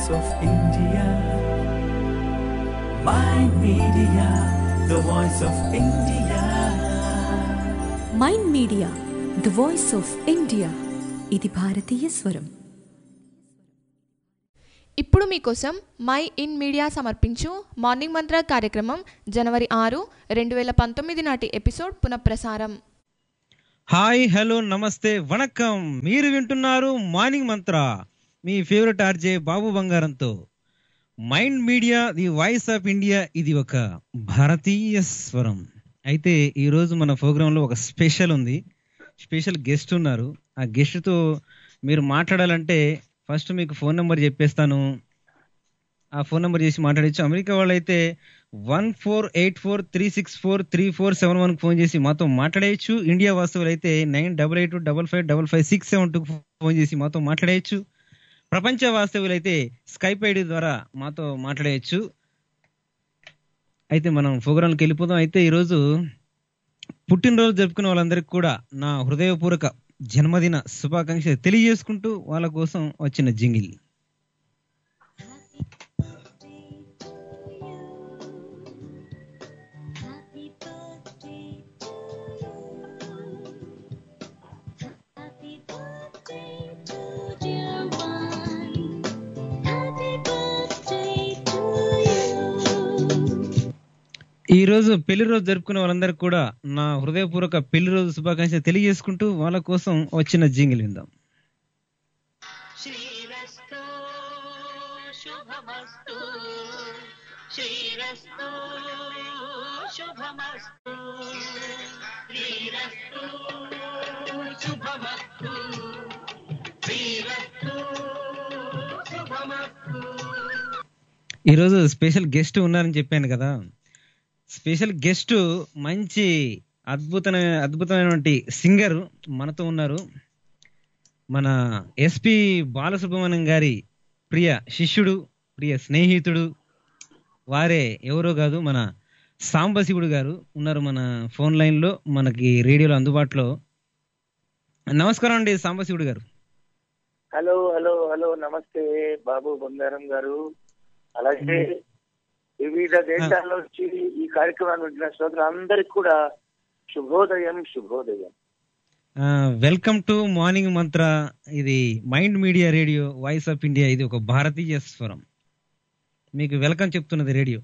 voice of India. My media, the voice of India. Mind media the voice of India ఇది భారతీయ స్వరం ఇప్పుడు మీకోసం మై ఇన్ మీడియా సమర్పించు మార్నింగ్ మంత్ర కార్యక్రమం జనవరి ఆరు రెండు వేల పంతొమ్మిది నాటి ఎపిసోడ్ పునఃప్రసారం హాయ్ హలో నమస్తే వణకం మీరు వింటున్నారు మార్నింగ్ మంత్ర మీ ఫేవరెట్ ఆర్జే బాబు బంగారంతో mind media the voice of India ఇది ఒక భారతీయ స్వరం అయితే ఈరోజు మన ప్రోగ్రాంలో ఒక స్పెషల్ ఉంది స్పెషల్ గెస్ట్ ఉన్నారు ఆ గెస్ట్తో మీరు మాట్లాడాలంటే ఫస్ట్ మీకు ఫోన్ నెంబర్ చెప్పేస్తాను ఆ ఫోన్ నెంబర్ చేసి మాట్లాడచ్చు అమెరికా వాళ్ళు అయితే one four eight four three six four three four seven one phone చేసి మాతో మాట్లాడేయచ్చు ఇండియా వాస్తవులు అయితే nine double eight double five double five six seven two phone చేసి మాతో మాట్లాడేయచ్చు ప్రపంచ వాస్తవులు అయితే స్కైప్ ఐడి ద్వారా మాతో మాట్లాడేయచ్చు అయితే మనం ప్రోగ్రాంకి వెళ్ళిపోదాం అయితే ఈరోజు పుట్టినరోజు జరుపుకునే వాళ్ళందరికీ కూడా నా హృదయపూర్వక జన్మదిన శుభాకాంక్షలు తెలియజేసుకుంటూ వాళ్ళ కోసం వచ్చిన జింగిల్ ఈ రోజు పెళ్లి రోజు జరుపుకునే వాళ్ళందరికీ కూడా నా హృదయపూర్వక పెళ్లి రోజు శుభాకాంక్షలు తెలియజేసుకుంటూ వాళ్ళ కోసం వచ్చిన జింగిల్ విందాం శ్రీరస్తు శుభమస్తు శ్రీరస్తు శుభమస్తు శ్రీరస్తు శుభమస్తు శ్రీరస్తు శుభమస్తు ఈరోజు స్పెషల్ గెస్ట్ ఉన్నారని చెప్పాను కదా స్పెషల్ గెస్ట్ మంచి అద్భుతమైన అద్భుతమైనటువంటి సింగర్ మనతో ఉన్నారు మన ఎస్పి బాలసుబ్రహ్మణ్యం గారి ప్రియ శిష్యుడు ప్రియ స్నేహితుడు వారే ఎవరో కాదు మన సాంబశివుడు గారు ఉన్నారు మన ఫోన్ లైన్లో మనకి రేడియోలో అందుబాటులో నమస్కారం అండి సాంబశివుడు గారు హలో హలో హలో నమస్తే బాబు బంగారం గారు అలాగే వివిధ దేశాల్లో వచ్చి ఈ కార్యక్రమాన్ని వింటున్న శ్రోతలందరికీ కూడా శుభోదయం శుభోదయం వెల్కమ్ టు మార్నింగ్ మంత్ర ఇది mind media radio voice of India ఇది ఒక భారతీయ స్వరం మీకు వెల్కమ్ చెప్తున్నది రేడియో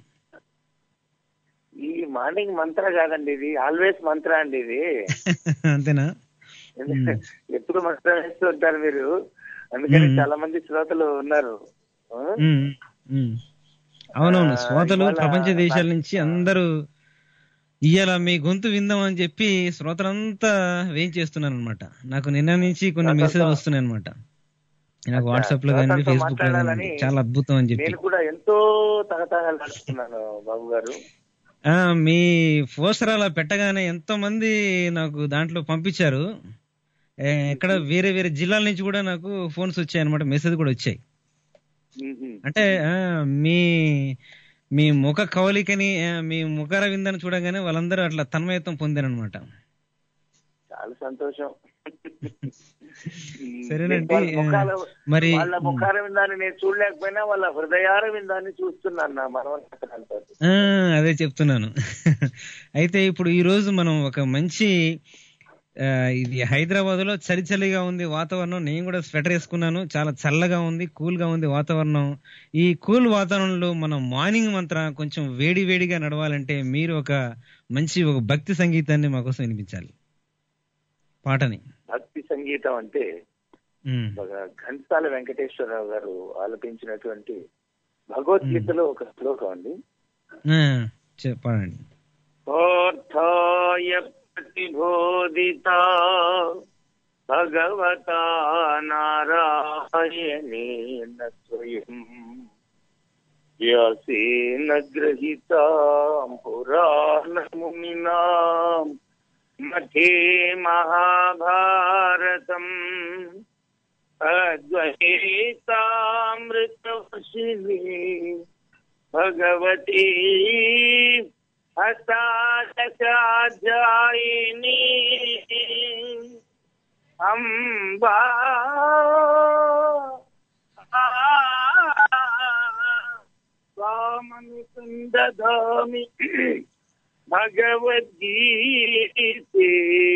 ఈ మార్నింగ్ మంత్ర కాదండి ఇది ఆల్వేస్ మంత్ర అండి ఇది అంతేనా ఎప్పుడు మంత్రం వేస్తూ ఉంటారు మీరు అందుకని మ్మ్. చాలా మంది శ్రోతలు ఉన్నారు ఆ? ఉమ్, ఉమ్. అవునవును ఆ, శ్రోతలు ఇవాళ ప్రపంచ దేశాల నా- నుంచి అందరూ ఇయ్యాల మీ గొంతు విందామని చెప్పి శ్రోతలంతా వేయించేస్తున్నారు అనమాట నాకు నిన్న నుంచి కొన్ని శ్రోతలతో- మెసేజ్ వస్తున్నాయి అనమాట నాకు అచ్చా, వాట్సాప్ లో కానీ శ్రోతలతో ఫేస్బుక్ లో కానీ మాట్లాడాలని చాలా అద్భుతం అని చెప్పి నేను కూడా ఎంతో తహతహాలు నడుస్తున్నాను బాబు గారు ఆ మీ పోస్టర్ అలా పెట్టగానే ఎంతో మంది నాకు దాంట్లో పంపించారు ఏ, ఎక్కడ వేరే వేరే జిల్లాల నుంచి కూడా నాకు ఫోన్స్ వచ్చాయి అనమాట మెసేజ్ కూడా వచ్చాయి మ్మ్. అంటే ఆ, మీ మీ ముఖ కవలికని ఆ, మీ ముఖర విందని చూడగానే వాళ్ళందరూ అట్లా తన్మయత్వం పొందారనమాట చాలా సంతోషం సరేనండి, వాళ్ళ ముఖాల మరి వాళ్ళ ముఖాల విందాన్ని నేను చూడలేకపోయినా వాళ్ళ హృదయాల విందాన్ని చూస్తున్నాను నా మనవంతో ఆ, అదే చెప్తున్నాను అయితే ఇప్పుడు ఈ రోజు మనం ఒక మంచి ఆ, ఇది హైదరాబాద్ లో చలి చలిగా ఉంది వాతావరణం నేను కూడా స్వెటర్ వేసుకున్నాను చాలా చల్లగా ఉంది కూల్ గా ఉంది వాతావరణం ఈ కూల్ వాతావరణంలో మనం మార్నింగ్ మంత్ర కొంచెం వేడి వేడిగా నడవాలంటే మీరు ఒక మంచి ఒక భక్తి సంగీతాన్ని మా కోసం వినిపించాలి పాటని భక్తి సంగీతం అంటే ఉమ్. ఒక ఘంటాల వెంకటేశ్వరరావు గారు ఆలపించినటువంటి భగవద్గీతలో ఒక శ్లోకం అండి ఆ, చెప్పండి ఓర్థాయ ప్రతిబోధిత భగవతా నారాయణేన స్వయం వ్యాసేన గ్రహీత పురాణమునినా మధ్యే మహాభారతం అద్వైతామృతవర్షిణి భగవతి హస్తాచాధ్యాయిని అంబా దదామి భగవద్గీతే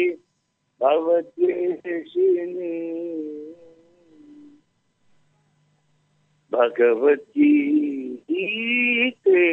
భవద్వేషిణి భగవద్గీతే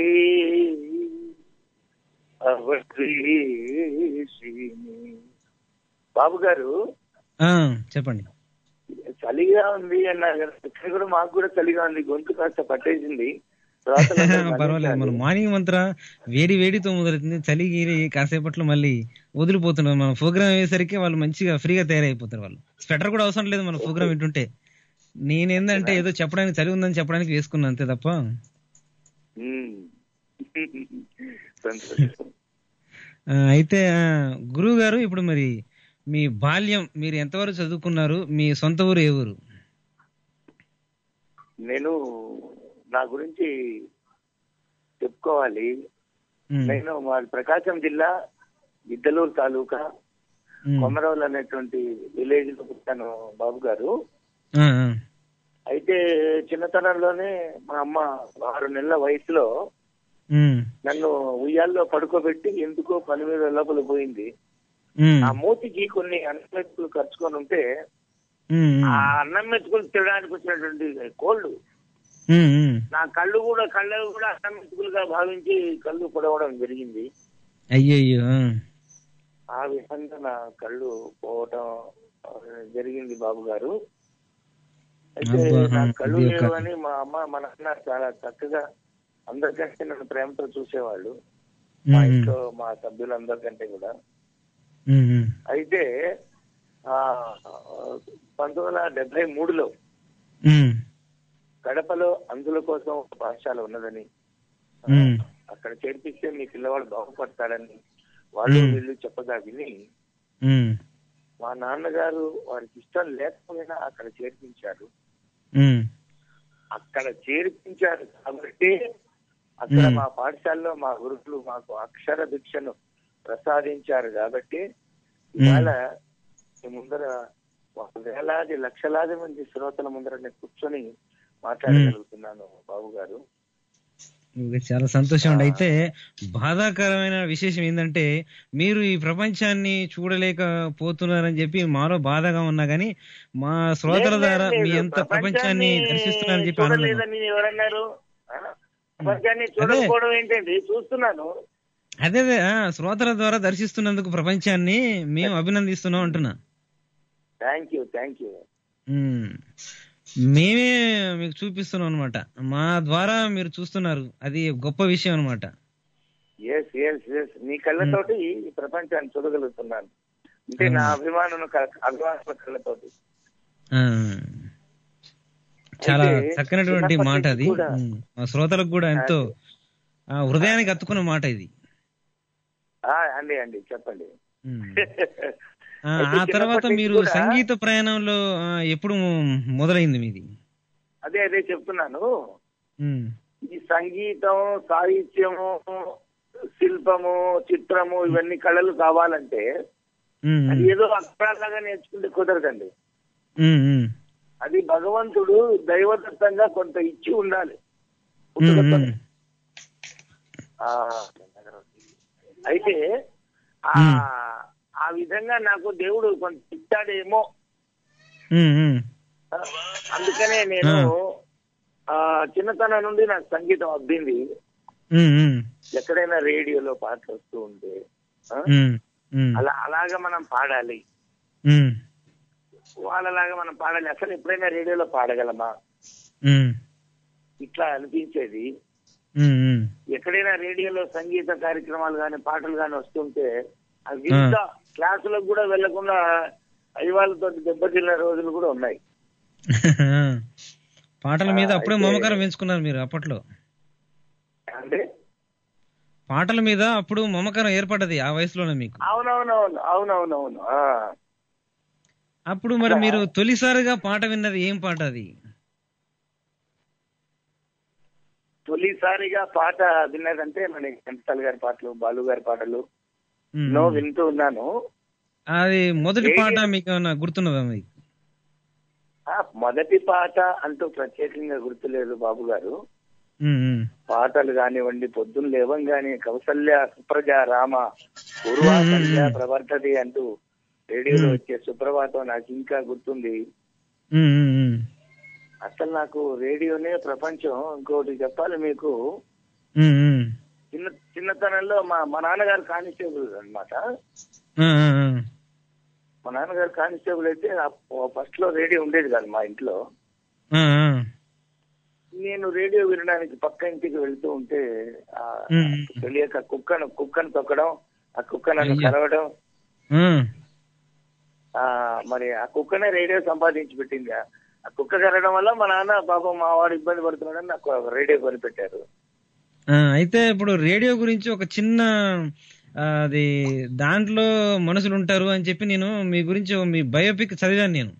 భవద్వేషిణి బాబు గారు ఆ, చెప్పండి చలిగా ఉంది అన్నారు కదా ఇక్కడ కూడా మాకు కూడా చలిగా ఉంది గొంతు కాస్త పట్టేసింది శ్రోతలందరూ పర్వాలేదు మన మన్నించాలి. మార్నింగ్ మంత్ర వేడి వేడితో మొదలవుతుంది చలి గీరి కాసేపట్లో మళ్ళీ వదిలిపోతున్నారు మన ప్రోగ్రామ్ అయ్యేసరికి వాళ్ళు మంచిగా ఫ్రీగా తయారైపోతారు వాళ్ళు స్వెటర్ కూడా అవసరం లేదు మన ప్రోగ్రామ్ వింటుంటే నేనేందంటే ఏదో చెప్పడానికి చలి ఉందని చెప్పడానికి వేసుకున్నా అంతే తప్ప ఉమ్. సంతోషం ఆ, అయితే ఆ, గురువు గారు ఇప్పుడు మరి మీ బాల్యం మీరు ఎంతవరకు చదువుకున్నారు మీ సొంత ఊరు ఏ ఊరు నేను నా గురించి చెప్పుకోవాలి ఉమ్, నేను మా ప్రకాశం జిల్లా ఇద్దలూరు తాలూకా ఉమ్, కొమరవల్ అనేటువంటి విలేజ్ లో పుట్టాను బాబు గారు ఆ, ఆ, అయితే చిన్నతనంలోనే మా అమ్మ ఆరు నెలల వయసులో ఉమ్, నన్ను ఉయ్యాల్లో పడుకోబెట్టి ఎందుకో పని మీద లోపల పోయింది ఉమ్, ఆ మూతికి కొన్ని అన్నం మెతుకులు ఖర్చుకొని ఉంటే ఉమ్, ఆ అన్నం మెతుకులు తినడానికి వచ్చినటువంటి కోల్డ్ ఉమ్, ఉమ్. నా కళ్ళు కూడా కళ్ళు కూడా అన్నం మెతుకులుగా భావించి కళ్ళు పొడవడం జరిగింది అయ్యయ్యో ఆ. ఆ విధంగా నా కళ్ళు పోవటం ఆ, జరిగింది బాబు గారు అయితే అబ్బా, నా ఆ, కళ్ళు ఇది ఒక- లేవు అని మా అమ్మ మా నాన్న చాలా చక్కగా అందరికంటే నన్ను ప్రేమతో చూసేవాళ్ళు మా ఉమ్, ఇంట్లో మా సభ్యులందరికంటే కూడా ఉమ్, ఉమ్. అయితే ఆ పంతొమ్మిది వందల డెబ్బై మూడులో ఉమ్, కడపలో అందుల కోసం ఒక పాఠశాల ఉన్నదని ఉమ్, అక్కడ చేర్పిస్తే మీ పిల్లవాడు బాగుపడతాడని వాళ్ళు మ్మ్. వీళ్ళు చెప్పగా విని ఉమ్, మా నాన్నగారు వారికి ఇష్టం లేకపోయినా అక్కడ చేర్పించారు ఉమ్, అక్కడ చేర్పించారు కాబట్టి అక్కడ మ్మ్. మా పాఠశాలలో మా గురువులు మాకు అక్షర భిక్షను ప్రసాదించారు కాబట్టి ఇవాళ మీ ముందర ఒక వేలాది లక్షలాది మంది శ్రోతల ముందర నేను కూర్చొని మాట్లాడగలుగుతున్నాను బాబు గారు ఓకే, చాలా సంతోషం అండి అయితే బాధాకరమైన విశేషం ఏంటంటే మీరు ఈ ప్రపంచాన్ని చూడలేకపోతున్నారని చెప్పి మాలో బాధగా ఉన్నా గానీ మా శ్రోతల లేదు, ద్వారా లేదు, మీ లేదు. ఎంత ప్రపంచాన్ని దర్శిస్తున్నారని చెప్పి ఆనందం చూడలేదని ఎవరన్నారు ఆ? ప్రపంచాన్ని చూడకపోవడం ఏంటండి చూస్తున్నాను అదే అదే ఆ, శ్రోతల ద్వారా దర్శిస్తున్నందుకు ప్రపంచాన్ని మేము అభినందిస్తున్నాం అంటున్నా thank you thank you um. మేమే మీకు చూపిస్తున్నాం అనమాట మా ద్వారా మీరు చూస్తున్నారు అది గొప్ప విషయం అనమాట ఎస్ ఎస్ ఎస్ నీ కళ్ళతోటి ఈ ప్రపంచాన్ని చూడగలుగుతున్నాను అంటే నా అభిమానం అభిమానుల కళ్ళతోటి చాలా అయితే చక్కనటువంటి చిన్నప్పటి మాట అది నుంచి కూడా- ఉమ్. మా శ్రోతలకు కూడా ఎంతో ఆ, హృదయానికి అత్తుకున్న మాట ఇది ఆ, అండి అండి చెప్పండి ఉమ్. ఆ, అయితే ఆ తర్వాత చిన్నప్పటి మీరు నుంచి కూడా- సంగీత ప్రయాణంలో ఆ, ఎప్పుడు మొదలైంది మీది అదే అదే చెప్తున్నాను ఉమ్. ఈ సంగీతం సాహిత్యము శిల్పము చిత్రము ఇవన్నీ కళలు కావాలంటే ఉమ్, అది ఏదో అక్షరాలాగా నేర్చుకుంటే కుదరదండి ఉమ్, ఉమ్. అది భగవంతుడు దైవదత్తంగా కొంత ఇచ్చి ఉండాలి ఉమ్, ఉమ్. పుట్టుకతోనే. ఆ, అయితే ఆ మ్మ్. ఆ విధంగా నాకు దేవుడు కొంత ఇచ్చాడేమో ఉమ్, ఉమ్. ఆ, అందుకనే నేను ఆ చిన్నతనం నుండి నాకు సంగీతం అబ్బింది ఉమ్, ఉమ్. ఎక్కడైనా రేడియోలో పాటలు వస్తూ ఉంటే ఆ, ఉమ్, ఉమ్. అలా అలాగా మనం పాడాలి ఉమ్, వాళ్ళలాగా మనం పాడాలి అసలు ఎప్పుడైనా రేడియోలో పాడగలమా ఉమ్. ఇట్లా అనిపించేది ఉమ్, ఉమ్. ఎక్కడైనా రేడియోలో సంగీత కార్యక్రమాలు కానీ పాటలు కానీ వస్తుంటే అవి వింటా క్లాసులకు కూడా వెళ్లకుండా అయ్యవాళ్ళతో దెబ్బతిన్న రోజులు కూడా ఉన్నాయి పాటల మీద అప్పుడే అయితే- మమకారం పెంచుకున్నారు మీరు అప్పట్లో అంటే పాటల మీద అప్పుడు మమకారం ఏర్పడ్డది ఆ వయసులోనే మీకు అవునవునవును అవునవునవును ఆ. అప్పుడు మరి మీరు తొలిసారిగా పాట విన్నది ఏం పాట అది తొలిసారిగా పాట విన్నదంటే మన ఘంటసాల గారి పాటలు బాలు గారి పాటలు ఉమ్. ఎన్నో వింటూ ఉన్నాను అది మొదటి రేడియో- పాట మీకు ఏమన్నా గుర్తున్నదా మీకు ఆ మొదటి పాట అంటూ ప్రత్యేకంగా గుర్తులేదు బాబు గారు ఉమ్, ఉమ్. పాటలు కానివ్వండి పొద్దున్న లేవంగానే కౌసల్య సుప్రజ రామ పూర్వ సంధ్య ప్రవర్తది అంటూ రేడియోలో వచ్చే సుప్రభాతం నాకు ఇంకా గుర్తుంది ఉమ్, ఉమ్, ఉమ్. అసలు నాకు రేడియోనే ప్రపంచం ఇంకోటి చెప్పాలి మీకు ఉమ్, ఉమ్. చిన్న చిన్నతనంలో మా మా నాన్నగారు కానిస్టేబుల్ అన్నమాట ఆ, ఆ, ఆ. మా నాన్నగారు కానిస్టేబుల్ అయితే ఫస్ట్ లో రేడియో ఉండేది కాదు మా ఇంట్లో ఆ, ఆ. నేను రేడియో వినడానికి పక్క ఇంటికి వెళ్తూ ఉంటే ఆ ఉమ్. తెలియక కుక్కను కుక్కను తొక్కడం ఆ కుక్క నన్ను అయ్యో. కలవడం ఆ. ఆ మరి ఆ కుక్కనే రేడియో సంపాదించి పెట్టింది ఆ ఆ కుక్క కలవడం వల్ల మా నాన్న పాపం మా వాడు ఇబ్బంది పడుతున్నాడని నాకు ఒక రేడియో కొనిపెట్టారు ఆ, అయితే ఇప్పుడు రేడియో గురించి ఒక చిన్న ఆ, అది దాంట్లో మనుషులు ఉంటారు అని చెప్పి నేను మీ గురించి ఓ మీ బయోపిక్ చదివాను నేను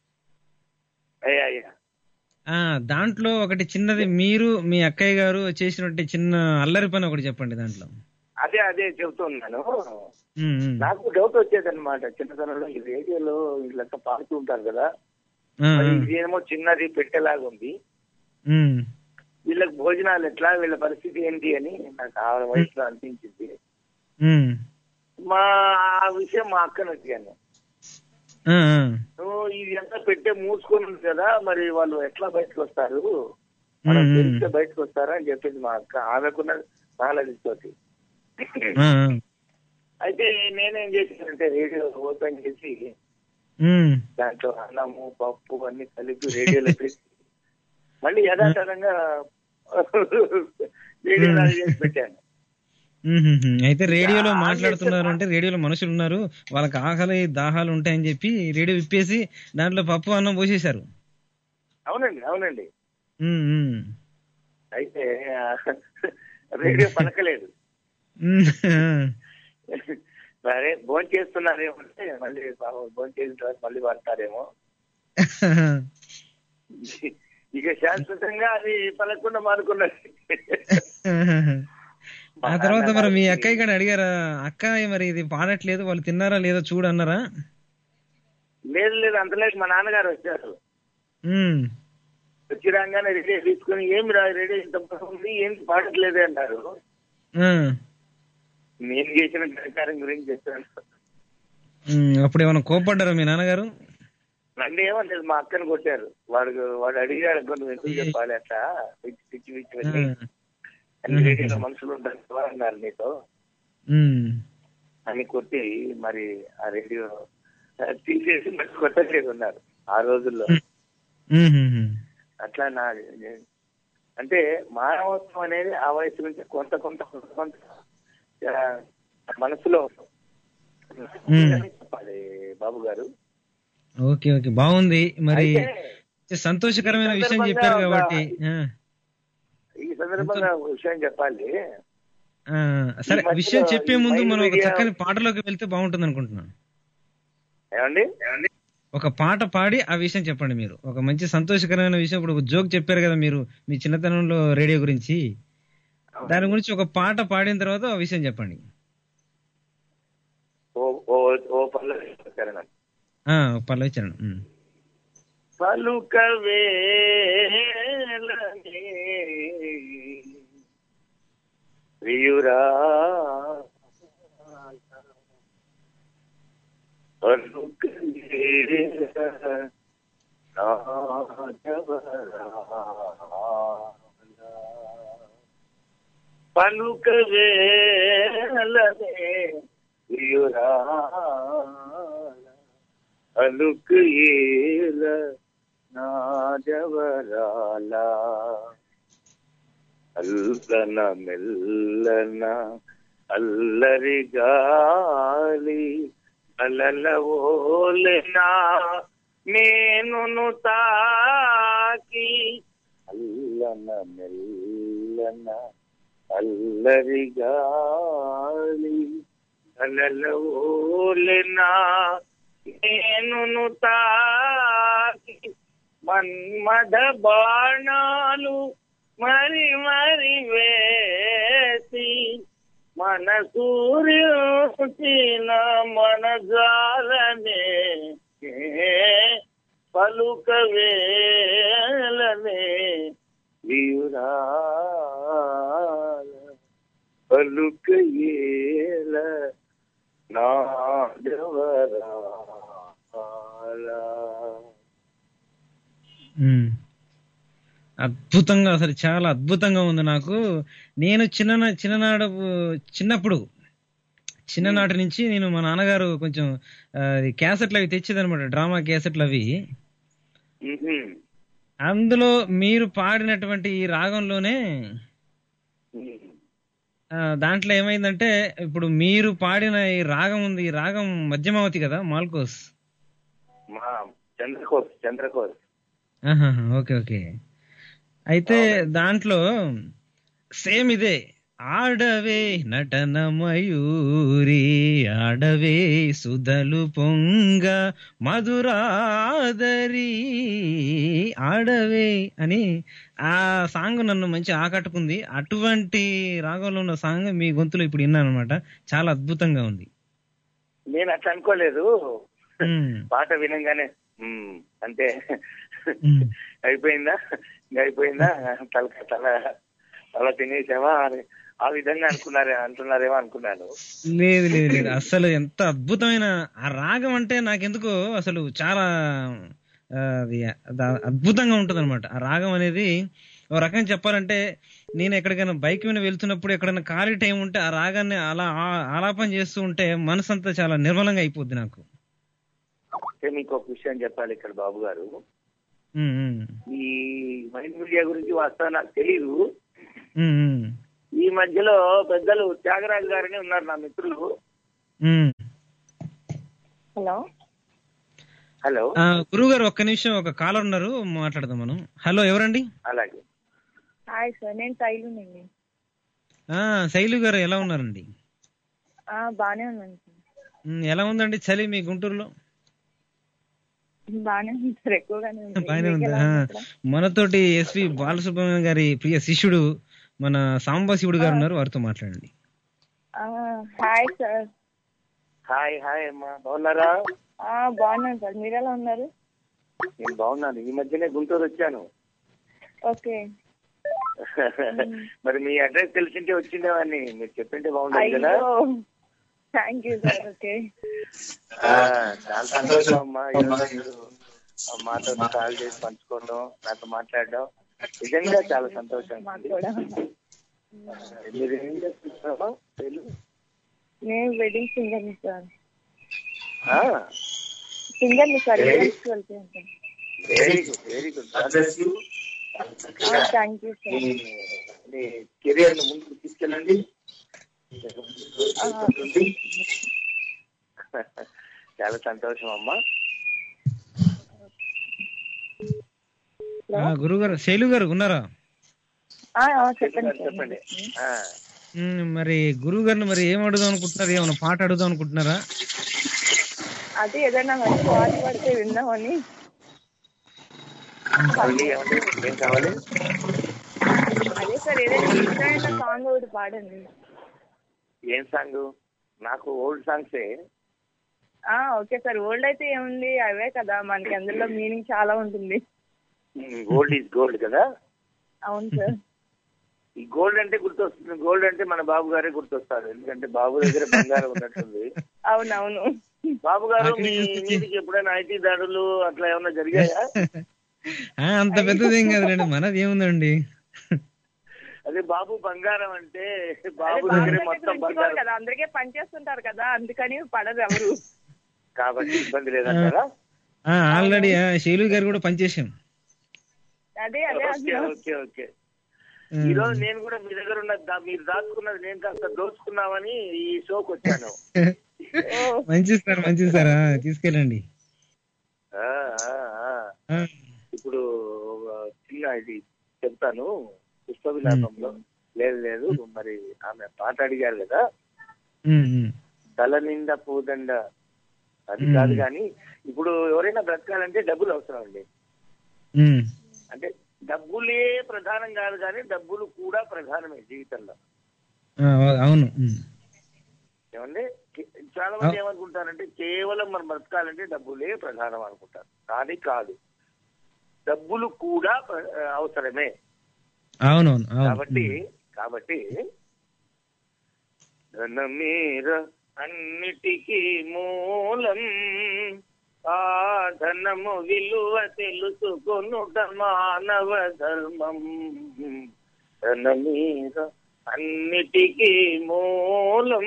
అయ్యా అయ్యా ఆ దాంట్లో ఒకటి చిన్నది మీరు మీ అక్కయ్య గారు చేసినట్టు చిన్న అల్లరి పని ఒకటి చెప్పండి దాంట్లో అదే అదే చెబుతున్నాను ఉమ్, ఉమ్. నాకు డౌట్ వచ్చేది అనమాట చిన్నతనంలో ఈ రేడియోలో వీళ్ళంతా పాడుతూ ఉంటారు కదా ఆ, మరి ఆ. ఇదేమో చిన్నది పెట్టేలాగా ఉంది ఉమ్, వీళ్ళకి భోజనాలు ఎట్లా వీళ్ళ పరిస్థితి ఏంటి అని నాకు ఆ వయసులో అనిపించింది ఉమ్. మా ఆ విషయం మా అక్కను అడిగాను ఆ, ఆ. నువ్వు ఇది ఎంత పెట్టే మూసుకొని ఉంది కదా మరి వాళ్ళు ఎట్లా బయటకు వస్తారు మనం మ్మ్. తెలిస్తే బయటకు వస్తారా అని చెప్పింది మా అక్క ఆమెకున్న నాలెడ్జ్ తోటి ఆ, ఆ. అయితే నేనేం చేశానంటే రేడియో ఓపెన్ చేసి ఉమ్. దాంట్లో అన్నము పప్పు అన్ని కలిపి రేడియోలో పెట్టి మళ్ళీ యథాతథంగా రేడియోలో అది చేసి పెట్టాను ఉమ్, ఉమ్, ఉమ్. అయితే రేడియోలో ఆ, మాట్లాడుతున్నారు అంటే రేడియోలో మనుషులు ఉన్నారు వాళ్ళకి ఆకలి దాహాలు ఉంటాయని చెప్పి రేడియో విప్పేసి దాంట్లో పప్పు అన్నం పోసేశారు అవునండి అవునండి ఉమ్, ఉమ్. అయితే ఆ, రేడియో పలకలేదు ఉమ్, ఆ. సరే భోజనం చేస్తున్నారేమో అంటే మళ్ళీ భోజనం చేసిన తర్వాత మళ్ళీ పడతారేమో ఇక శాశ్వతంగా అది పలకుండా మారుకున్నది ఆ తర్వాత మరి మీ అక్కయ్య గారు అడిగారా అక్క మరి ఇది పాడట్లేదు వాళ్ళు తిన్నారా లేదో చూడు అన్నారా లేదు లేదు అంతలేదు మా నాన్నగారు వచ్చారు ఉమ్, వచ్చి రాగానే రెడీ తీసుకుని ఏమి రా రెడీ ఇంత బాగుంది ఏం పాడట్లేదే అన్నారు ఆ. నేను చేసిన ఘనకార్యం గురించి చెప్పాను ఉమ్, అప్పుడు ఏమైనా కోపడ్డారా మీ నాన్నగారు నన్ను ఏమలేదు మా అక్కని కొట్టారు వాడు వాడు అడిగాడు అనుకో నువ్వు ఎందుకు చెప్పాలి అట్లా పిచ్చి పిచ్చి పిచ్చి ఆ. వెళ్ళి అన్ని రేడియోలో మనుషులు ఉంటారు కదా అన్నారు నీతో ఉమ్, అని కొట్టి మరి ఆ రేడియో తీసేసి మరి కొట్టలేదు ఉన్నారు ఆ రోజుల్లో ఉమ్, ఉమ్, ఉమ్. అట్లా నా అంటే మానవత్వం అనేది ఆ వయసు నుంచి కొంత కొంత కొంత కొంత ఆ, మనసులో చెప్పాలి బాబు గారు ఓకే ఓకే బాగుంది మరి అయితే సంతోషకరమైన ఈ విషయం సందర్భంగా చెప్పారు ఒక- కాబట్టి ఆ, ఈ సందర్భంగా ఒక విషయం చెప్పాలి ఆ, సరే ఈ మధ్యలో విషయం చెప్పే ముందు ఈ మనం ఒక మీడియా- చక్కని పాటలోకి వెళ్తే బాగుంటుంది అనుకుంటున్నాను ఏమండి ఏమండి ఒక పాట పాడి ఆ విషయం చెప్పండి మీరు ఒక మంచి సంతోషకరమైన విషయం ఇప్పుడు ఒక జోక్ చెప్పారు కదా మీరు మీ చిన్నతనంలో రేడియో గురించి దాని గురించి ఒక పాట పాడిన తర్వాత ఆ విషయం చెప్పండి ఓ ఓ ఓ పల్లవి చరణం ఆ పల్లవి చరణం ఉమ్. పలుకవేలనే ప్రియురా పలుకవేల పలుకవేలనే ప్రియురా అలుకు ఏల నాజవరాల అల్లన మెల్లన అల్లరి గాలి అలల ఓలెనా నేనును తాకి అల్లన మెల్లన అల్లరి గాలి అలల ఓలెనా నేనును తాకి మన్మథ బాణాలు మరి మరి వేసి మన సూర్యుచిన మన జాలనే పలుకవేలనే వియురాల పలుకయేల నాదవరాల ఉమ్. అద్భుతంగా అసలు చాలా అద్భుతంగా ఉంది నాకు నేను చిన్న చిన్ననాడు చిన్నప్పుడు చిన్ననాటి నుంచి నేను మా నాన్నగారు కొంచెం ఆ, ఈ క్యాసెట్లు అవి తెచ్చేదనమాట డ్రామా క్యాసెట్లు అవి మ్మ్హ్మ్. అందులో మీరు పాడినటువంటి ఈ రాగంలోనే మ్మ్. ఆ, దాంట్లో ఏమైందంటే ఇప్పుడు మీరు పాడిన ఈ రాగం ఉంది ఈ రాగం మధ్యమావతి కదా మాల్కోస్ మా చంద్రకోస్ చంద్రకోస్ ఆహాహా, ఓకే ఓకే అయితే దాంట్లో సేమ్ ఇదే ఆడవే నటన మయూరి ఆడవే సుధలు పొంగ మధురాదరి ఆడవే అని ఆ సాంగ్ నన్ను మంచి ఆకట్టుకుంది అటువంటి రాగంలో ఉన్న సాంగ్ మీ గొంతులో ఇప్పుడు విన్నాను అనమాట చాలా అద్భుతంగా ఉంది నేను అట్లా అనుకోలేదు ఉమ్, పాట వినంగానే మ్మ్, అంటే ఉమ్. అయిపోయిందా ఇంకా అయిపోయిందా తల తల తల తినేసావా అని ఆ విధంగా అనుకున్నారే అంటున్నారేమో అనుకున్నాను లేదు లేదు లేదు అసలు ఎంత అద్భుతమైన ఆ రాగం అంటే నాకెందుకో అసలు చాలా ఆ, అది అద- అద్భుతంగా ఉంటది అనమాట ఆ రాగం అనేది ఒక రకంగా చెప్పాలంటే నేను ఎక్కడికైనా బైక్ మీద వెళ్తున్నప్పుడు ఎక్కడైనా ఖాళీ టైం ఉంటే ఆ రాగాన్ని అలా ఆ- ఆలాపన చేస్తూ ఉంటే మనసు అంతా చాలా నిర్మలంగా అయిపోద్ది నాకు అంటే మీకు ఒక విషయం చెప్పాలి ఇక్కడ బాబు గారు ఉమ్, ఉమ్, ఈ మైండ్ మీడియా గురించి వాస్తవం నాకు తెలియదు ఉమ్, ఉమ్, ఈ మధ్యలో పెద్దలు త్యాగరాజు గారని ఉన్నారు నా మిత్రులు ఉమ్. హలో హలో ఆ, గురువు గారు ఒక్క నిమిషం ఒక కాలర్ ఉన్నారు మాట్లాడదాం మనం హలో ఎవరండి అలాగే హాయ్ సార్ నేను శైలునండి ఆ శైలు గారు ఎలా ఉన్నారండి ఆ, బాగానే ఉన్నాను సార్ ఉమ్, ఎలా ఉందండి చలి మీ గుంటూరులో బాగానే ఉంది సార్ ఎక్కువగానే ఉంది బాగానే మీకు ఉంది ఎలా ఆ, ఉంది సార్? మనతోటి ఎస్వి బాలసుబ్రహ్మణ్యం గారి ప్రియ శిష్యుడు మన సాంబశివుడు గారు ఉన్నారు వారితో మాట్లాడండి ఆ, హాయ్ సార్ హాయ్ హాయ్ అమ్మా బాగున్నారా ఆ, బాగున్నాను సార్ మీరు ఎలా ఉన్నారు నేను బాగున్నాను ఈ మధ్యనే గుంటూరు వచ్చాను ఓకే మరి మీ అడ్రస్ తెలిసింటే వచ్చిండేవాడిని మీరు చెప్పింటే బాగుండదు కదా అయ్యో థ్యాంక్ యూ సార్ ఓకే ఆ, చాలా సంతోషం అమ్మా ఈరోజు మాతో కాల్ చేసి పంచుకోవడం నాతో మాట్లాడడం నిజంగా చాలా సంతోషం మాకు కూడా మీరు ఏం చేస్తున్నారమ్మా తెలుగు? నేను వెడ్డింగ్ సింగర్ సార్ ఆ, సింగర్ సార్ ఈవెంట్స్కి వెళ్తాను sir very good very good God bless you. Thank you sir మీ మీ కెరియర్ ను ముందుకు తీసుకెళ్ళండి చాలా సంతోషం అమ్మా ఆ, గురువు గారు శైలు గారు ఉన్నారా ఆ, ఆ, చెప్పండి సార్ చెప్పండి ఆ, ఉమ్, మరి గురువు గారిని మరి ఏం అడుగుదాం అనుకుంటున్నారు ఏమైనా పాట అడుగుదాం అనుకుంటున్నారా అదే ఏదైనా మంచి పాట పడితే విందామని మళ్ళీ ఏమండి ఏం కావాలి అదే సార్ ఏదైనా ఇష్టమైన సాంగ్ ఒకటి పాడండి ఏం సాంగ్ నాకు ఓల్డ్ సాంగ్సే ఆ ఓకే సార్ ఓల్డ్ అయితే ఏముంది అవే కదా మనకి అందులో మీనింగ్ చాలా ఉంటుంది గోల్డ్ ఈజ్ గోల్డ్ కదా అవును సార్ ఈ గోల్డ్ అంటే గుర్తొస్తుంది గోల్డ్ అంటే మన బాబు గారే గుర్తొస్తారు ఎందుకంటే బాబు దగ్గర బంగారం ఉన్నట్టుంది అవునవును బాబు గారు అక్కడికి మీ తీసుకొచ్చి- మీదికి ఎప్పుడైనా ఐటీ దాడులు అట్లా ఏమైనా జరిగాయా ఆ, అంత పెద్దదేం కాదులేండి మనది ఏముందండి అదే బాబు బంగారం అంటే బాబు అదే దగ్గరే బాగా మొత్తం ఉంచుకోవాలి బంగారం కదా అందరికీ పని చేస్తుంటారు కదా అందుకని పడదు ఎవరు కాబట్టి ఇబ్బంది లేదంటారా ఆ, ఆల్రెడీ ఆ, శైలు గారు కూడా పనిచేసాం అదే అదే ఓకే అంటున్నా. Okay okay um. ఈ రోజు నేను కూడా మీ దగ్గర ఉన్న దా- మీరు దాచుకున్నది నేను కాస్త దోచుకున్నామని ఈ షోకి వచ్చాను ఓ మంచిది సార్ మంచిది సార్ ఆ, తీసుకెళ్ళండి ఆ, ఆ, ఆ. ఆ, ఇప్పుడు ఆ, చిన్న ఇది చెప్తాను పుష్ప విలాపంలో లేదు లేదు మరి ఆమె పాట అడిగారు కదా ఉమ్, ఉమ్. తల నిండా పూదండ అది మ్మ్. కాదు కానీ ఇప్పుడు ఎవరైనా బ్రతకాలంటే డబ్బులు అవసరం అండి ఉమ్. అంటే డబ్బులే ప్రధానం కాదు కానీ డబ్బులు కూడా ప్రధానమే జీవితంలో ఆ, అవును ఉమ్. ఏమండి కే- చాలా మంది ఏమనుకుంటారంటే కేవలం మనం బ్రతకాలంటే డబ్బులే ప్రధానం అనుకుంటారు కానీ కాదు డబ్బులు కూడా ప్ర- అవసరమే అవునవును అవును కాబట్టి కాబట్టి ధనమీర అన్నిటికీ మూలం ఆ ధనము విలువ తెలుసుకొనుట మానవ ధర్మం ధనమీర అన్నిటికీ మూలం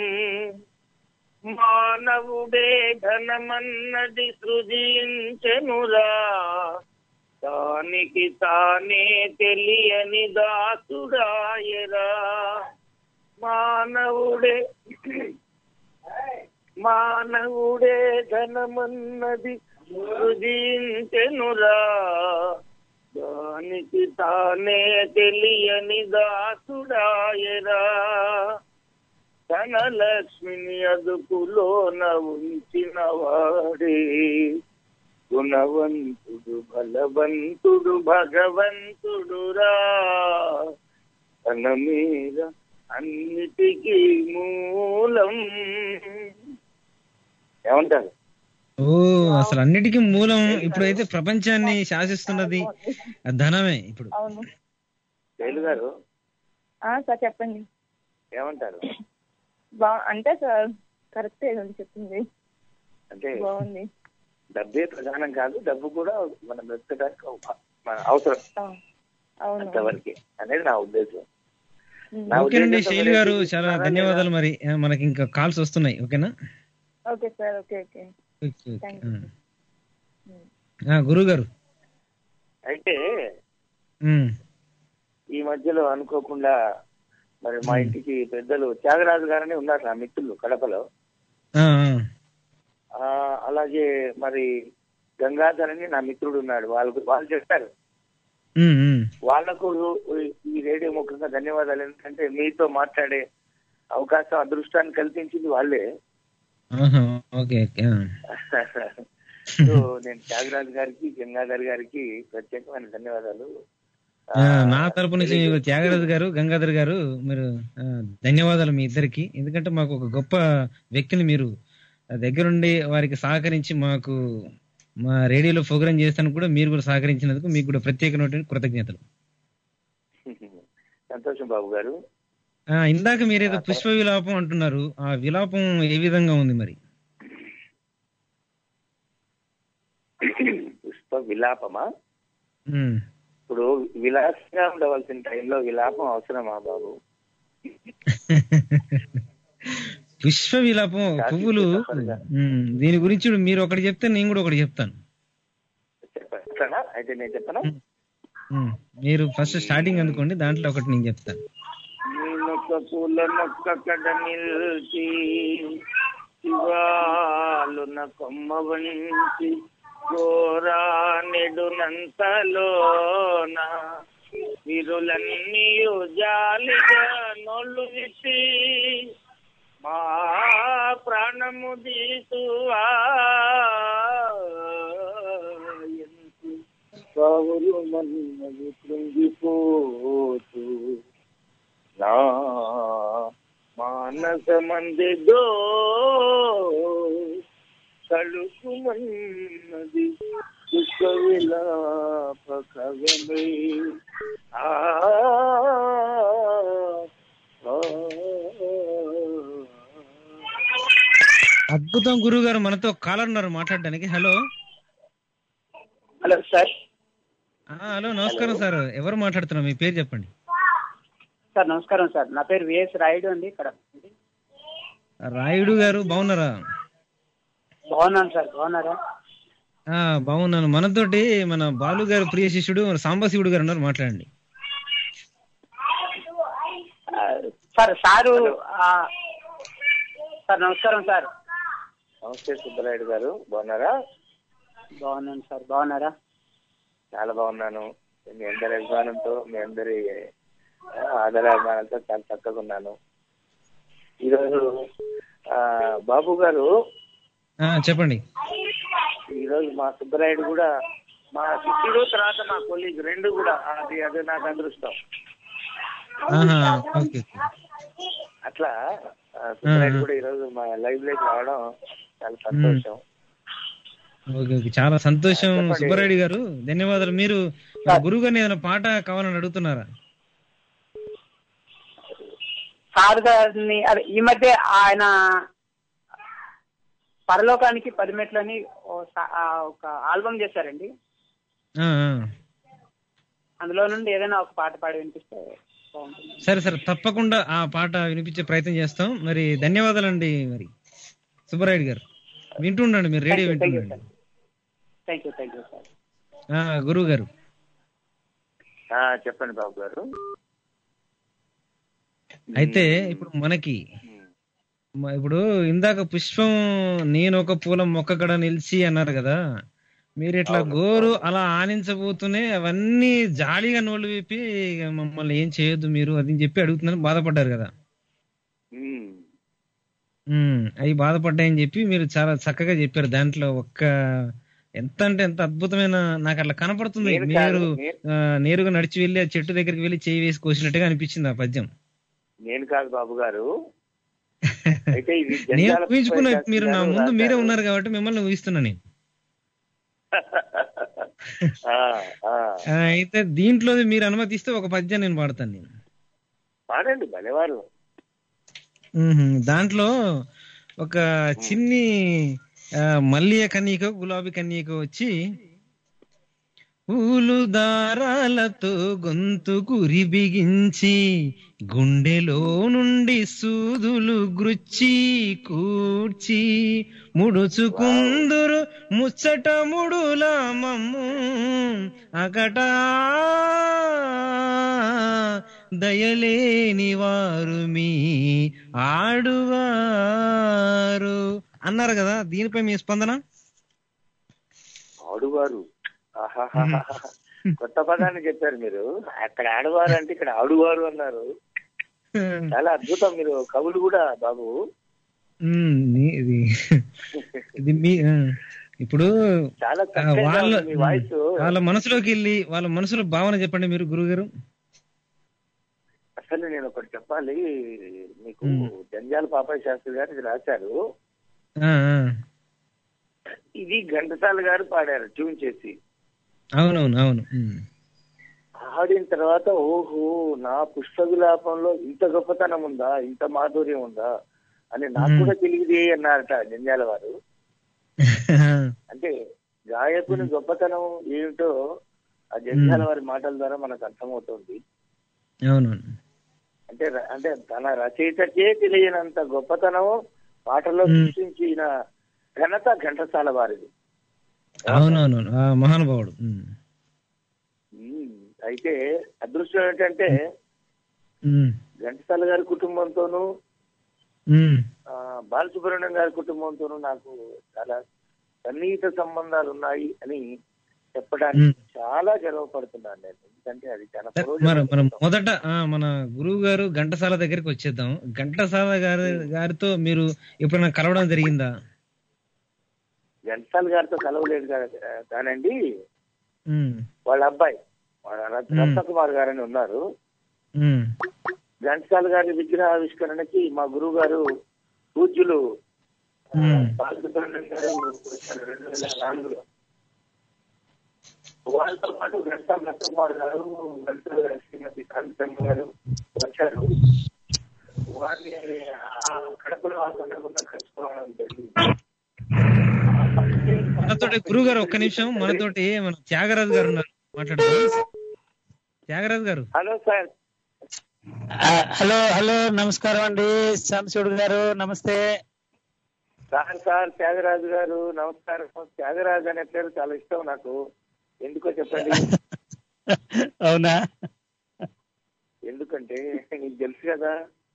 మానవుడే ధనమన్నది సృజించెనురా దానికి తానే తెలియని దాసుడాయరా మానవుడే మానవుడే ధనమన్నది సృజించెనురా దానికి తానే తెలియని దాసుడాయరా ధనలక్ష్మిని అదుపులోన ఉంచిన వాడే గుణవంతుడు బలవంతుడు భగవంతుడురా తన మీద అన్నిటికీ మూలం ఏమంటారు ఓ అసలు అన్నిటికీ మూలం ఇప్పుడైతే ప్రపంచాన్ని శాసిస్తున్నది ఆ ధనమే ఇప్పుడు అవును శైలు గారు ఆ, సార్ చెప్పండి ఏమంటారు బా అంటే సార్ కరెక్టే అండి చెప్పింది అంటే బాగుంది డబ్బే ప్రధానం కాదు డబ్బు కూడా మనం బ్రతకడానికి ఒక- మన అవసరం ఆ, అవును అంతవరకే అనేది నా ఉద్దేశం ఉమ్. నా ఓకేనండి ఉద్దేశంతో శైలి గారు మీరు చాలా ఏం ధన్యవాదాలు మరి ఆ, మనకి ఇంకా కాల్స్ వస్తున్నాయి ఓకేనా okay sir okay okay okay, okay. Thank you ఆ, గురువు గారు అయితే ఉమ్, ఈ మధ్యలో అనుకోకుండా మరి మా ఇంటికి పెద్దలు త్యాగరాజు గారని ఉన్నారు నా మిత్రులు కడపలో ఆ, ఆ. ఆ అలాగే మరి గంగాధర్ అని నా మిత్రుడు ఉన్నాడు వాళ్ళు వాళ్ళు చెప్పారు ఉమ్, ఉమ్. వాళ్లకు ఈ రేడియో ముఖ్యంగా ధన్యవాదాలు ఎందుకంటే మీతో మాట్లాడే అవకాశం అదృష్టాన్ని కల్పించింది వాళ్ళే ఆహా, ఓకే ఓకే ఆ. సో నేను త్యాగరాజు గారికి గంగాధర్ గారికి ప్రత్యేకమైన ధన్యవాదాలు ఆ, నా తరపు నుంచి మీకు త్యాగరాజు గారు గంగాధర్ గారు మీరు ఆ, ధన్యవాదాలు మీ ఇద్దరికి ఎందుకంటే మాకు ఒక గొప్ప వ్యక్తిని మీరు దగ్గరుండి వారికి సహకరించి మాకు మా రేడియోలో ప్రోగ్రామ్ చేస్తాను కూడా మీరు కూడా సహకరించినందుకు మీకు కూడా ప్రత్యేకమైనటువంటి కృతజ్ఞతలు సంతోషం బాబు గారు ఆ, ఇందాక మీరేదో పుష్ప విలాపం అంటున్నారు ఆ విలాపం ఏ విధంగా ఉంది మరి పుష్ప విలాపమా ఉమ్. ఇప్పుడు విలాసంగా ఉండవలసిన టైంలో విలాపం అవసరమా బాబు పుష్ప విలాపం పువ్వులు ఉమ్, దీని గురించి మీరు ఒకటి చెప్తే నేను కూడా ఒకటి చెప్తాను చెప్పనా అయితే నేను చెప్పనా ఉమ్, మీరు ఫస్ట్ స్టార్టింగ్ అనుకోండి దాంట్లో ఒకటి నేను చెప్తాను నేనొక పూల మొక్క కడ నిలిచి శివాలున కొమ్మ వంచి గోరా నెడునంతలోన విరులన్నీ జాలిగా నోళ్ళు విప్పి మా ప్రాణము దీసువా కవులు మన్నది కృంగిపోతూ నా మానస మందిదో కలుకుమన్నది దుఃఖ విలాప కవమే ఆ ఆ, అద్భుతం గురువు గారు మనతో కాలర్ ఉన్నారు మాట్లాడడానికి హలో హలో సార్ ఆ, హలో నమస్కారం సార్ ఎవరు మాట్లాడుతున్నారు మీ పేరు చెప్పండి సార్ నమస్కారం సార్ నా పేరు విఎస్ రాయుడు అండి ఇక్కడ రాయుడు గారు బాగున్నారా బాగున్నాను సార్ బాగున్నారా ఆ బాగున్నాను మనతోటి మన బాలు గారు ప్రియ శిష్యుడు మన సాంబశివుడు గారు ఉన్నారు మాట్లాడండి ఆ, సార్ సారు ఆ, సార్ నమస్కారం సార్ నమస్తే సుబ్బరాయుడు గారు బాగున్నారా బాగున్నాను సార్ బాగున్నారా చాలా బాగున్నాను మీ అందరి అభిమానంతో మీ అందరి ఆ, ఆదరాభిమానంతో చాలా చక్కగా ఉన్నాను ఈరోజు ఆ, బాబు గారు ఆ, చెప్పండి ఈరోజు మా సుబ్బరాయుడు కూడా మా శిష్యుడు తర్వాత మా కొలీగ్ రెండు కూడా అది అది నాకు అదృష్టం ఆహా ఓకే ఓకే అట్లా ఆ, సుబ్బరాయుడు కూడా ఈరోజు మా లైవ్ లోకి రావడం చాలా సంతోషం ఓకే ఓకే చాలా సంతోషం చెప్పండి. సుబ్బారెడ్డి గారు ధన్యవాదాలు మీరు మన గురువు గారిని ఏదైనా పాట కావాలని అడుగుతున్నారా సార్ గారిని అదే ఈ మధ్య ఆయన పరలోకానికి పది మెట్లని ఓ సా- ఆ ఒక ఆల్బమ్ చేశారండి ఆ, ఆ. అందులో నుండి ఏదైనా ఒక పాట పాడి వినిపిస్తే బాగుంటుంది సరే సరే తప్పకుండా ఆ పాట వినిపించే ప్రయత్నం చేస్తాం మరి ధన్యవాదాలండి మరి సుబ్బారెడ్డి గారు వింటుండండి మీరు రేడియో థ్యాంక్ యూ వింటుండండి thank you thank you sir ఆ, గురువు గారు ఆ, చెప్పండి బాబు గారు అయితే ఇప్పుడు మనకి మ- ఇప్పుడు ఇందాక పుష్పం నేను ఒక పూల మొక్క కడ నిలిచి అన్నారు కదా మీరు ఇట్లా గోరు అలా ఆనించబోతూనే అవన్నీ జాలిగా నోళ్ళు విప్పి ఇక మమ్మల్ని ఏం చేయొద్దు మీరు అది అని చెప్పి అడుగుతున్నాను బాధపడ్డారు కదా ఉమ్. ఉమ్, అవి బాధపడ్డాయని చెప్పి మీరు చాలా చక్కగా చెప్పారు దాంట్లో ఒక్క ఎంత అంటే ఎంత అద్భుతమైన నాకు అట్లా కనపడుతుంది నేను కాదు, మీరు నేను- ఆ, నేరుగా నడిచి వెళ్ళి ఆ చెట్టు దగ్గరికి వెళ్ళి చేయి వేసి కోసినట్టుగా అనిపించింది ఆ పద్యం నేను కాదు బాబు గారు అయితే ఇది నేను జంజాల ఊహించుకున్నా పుష్ప మీరు నా గారు ముందు మీరే రాశారు. ఉన్నారు కాబట్టి మిమ్మల్ని ఊహిస్తున్నా నేను ఆ, ఆ. ఆ, అయితే దీంట్లో మీరు అనుమతిస్తే ఒక పద్యం నేను పాడతాను నేను పాడండి భలేవారు మ్మ్. దాంట్లో ఒక చిన్ని ఆ, మల్లియ కన్యకో గులాబీ కన్యకో వచ్చి పూలు దారాలతో గొంతు కురి బిగించి గుండెలో నుండి సూదులు గృచ్చి కూర్చి ముడుచుకుందురు ముచ్చట ముడుల మమ్ము అకట దయలేని వారు మీ ఆడువారు అన్నారు కదా దీనిపై మీ స్పందన ఆడువారు ఆహాహాహా. కొత్త పదాన్ని చెప్పారు మీరు అక్కడ ఆడవారు అంటే ఇక్కడ ఆడువారు అన్నారు చాలా అద్భుతం మీరు కవులు కూడా బాబు ఉమ్, నీ- ఇది ఇది మీ ఆ, ఇప్పుడు చాలా ఆ, చక్కగా వాళ్ళ ఉంది మీ వాయిస్ వాళ్ళ మనసులోకి వెళ్ళి వాళ్ళ మనసులో భావన చెప్పండి మీరు గురువు గారు అసలు నేను ఒకటి చెప్పాలి మీకు మ్మ్. జంజాల పాపయ్య శాస్త్రి గారు ఇది రాశారు ఆ, ఆ. ఇది ఘంటసాల గారు పాడారు ట్యూన్ చేసి అవునవును అవును ఉమ్. ఆడిన తర్వాత ఓహో నా పుష్ప విలాపంలో ఇంత గొప్పతనం ఉందా ఇంత మాధుర్యం ఉందా అని నాకు మ్మ్. కూడా తెలియదే అన్నారట జంజాల వారు అంటే గాయకుని గొప్పతనం ఏమిటో ఆ జంజాల వారి మాటల ద్వారా మనకు అర్థమవుతుంది అవునవును అంటే ర- అంటే తన రచయితకే తెలియనంత గొప్పతనం పాటలో మ్మ్. సృష్టించిన ఘనత ఘంటసాల వారిది అవునవును ఆ మహానుభావుడు ఉమ్. మ్మ్. అయితే అదృష్టం ఏంటంటే ఉమ్. ఘంటసాల గారి కుటుంబంతోనూ ఉమ్. ఆ, బాలసుబ్రహ్మణ్యం గారి కుటుంబంతోనూ నాకు చాలా సన్నిహిత సంబంధాలు ఉన్నాయి అని చెప్పడానికి మ్మ్. చాలా గర్వపడుతున్నాను నేను ఎందుకంటే అది చాలా సరే, పురోగతి మరి మనం చెందుతాం. మొదట ఆ, మన గురువు గారు ఘంటసాల దగ్గరికి వచ్చేద్దాం ఘంటసాల గారి గారితో మీరు ఎప్పుడైనా కలవడం జరిగిందా ఘంటసాల గారితో కలవలేదు కా- కానండి ఉమ్. వాళ్ళ అబ్బాయి వాళ్ళ రత్- మ్మ్. రత్నకుమార్ గారని ఉన్నారు ఉమ్. ఘంటసాల గారి విగ్రహావిష్కరణకి మా గురువు గారు పూజ్యులు ఆ, మ్మ్. బాలసుబ్రహ్మణ్యం గారు వచ్చారు రెండు వేల నాలుగులో వాళ్ళతో పాటు ఘంటసాల రత్నకుమార్ గారు ఘంటసాల గారి శ్రీమతి కాంతమ్మ గారు వచ్చారు వారిని ఆ కడపలో ఆ సందర్భంగా కలుసుకోవడం జరిగింది మనతోటి గురువు గారు ఒక్క నిమిషం మనతోటి మన త్యాగరాజు గారు ఉన్నారు మాట్లాడుతారు త్యాగరాజు గారు హలో సార్ ఆ, హలో హలో నమస్కారం అండి శాంశుడు గారు నమస్తే సార్ సార్ త్యాగరాజు గారు నమస్కారం త్యాగరాజు అనే పేరు చాలా ఇష్టం నాకు ఎందుకో చెప్పండి అవునా ఎందుకంటే నీకు తెలుసు కదా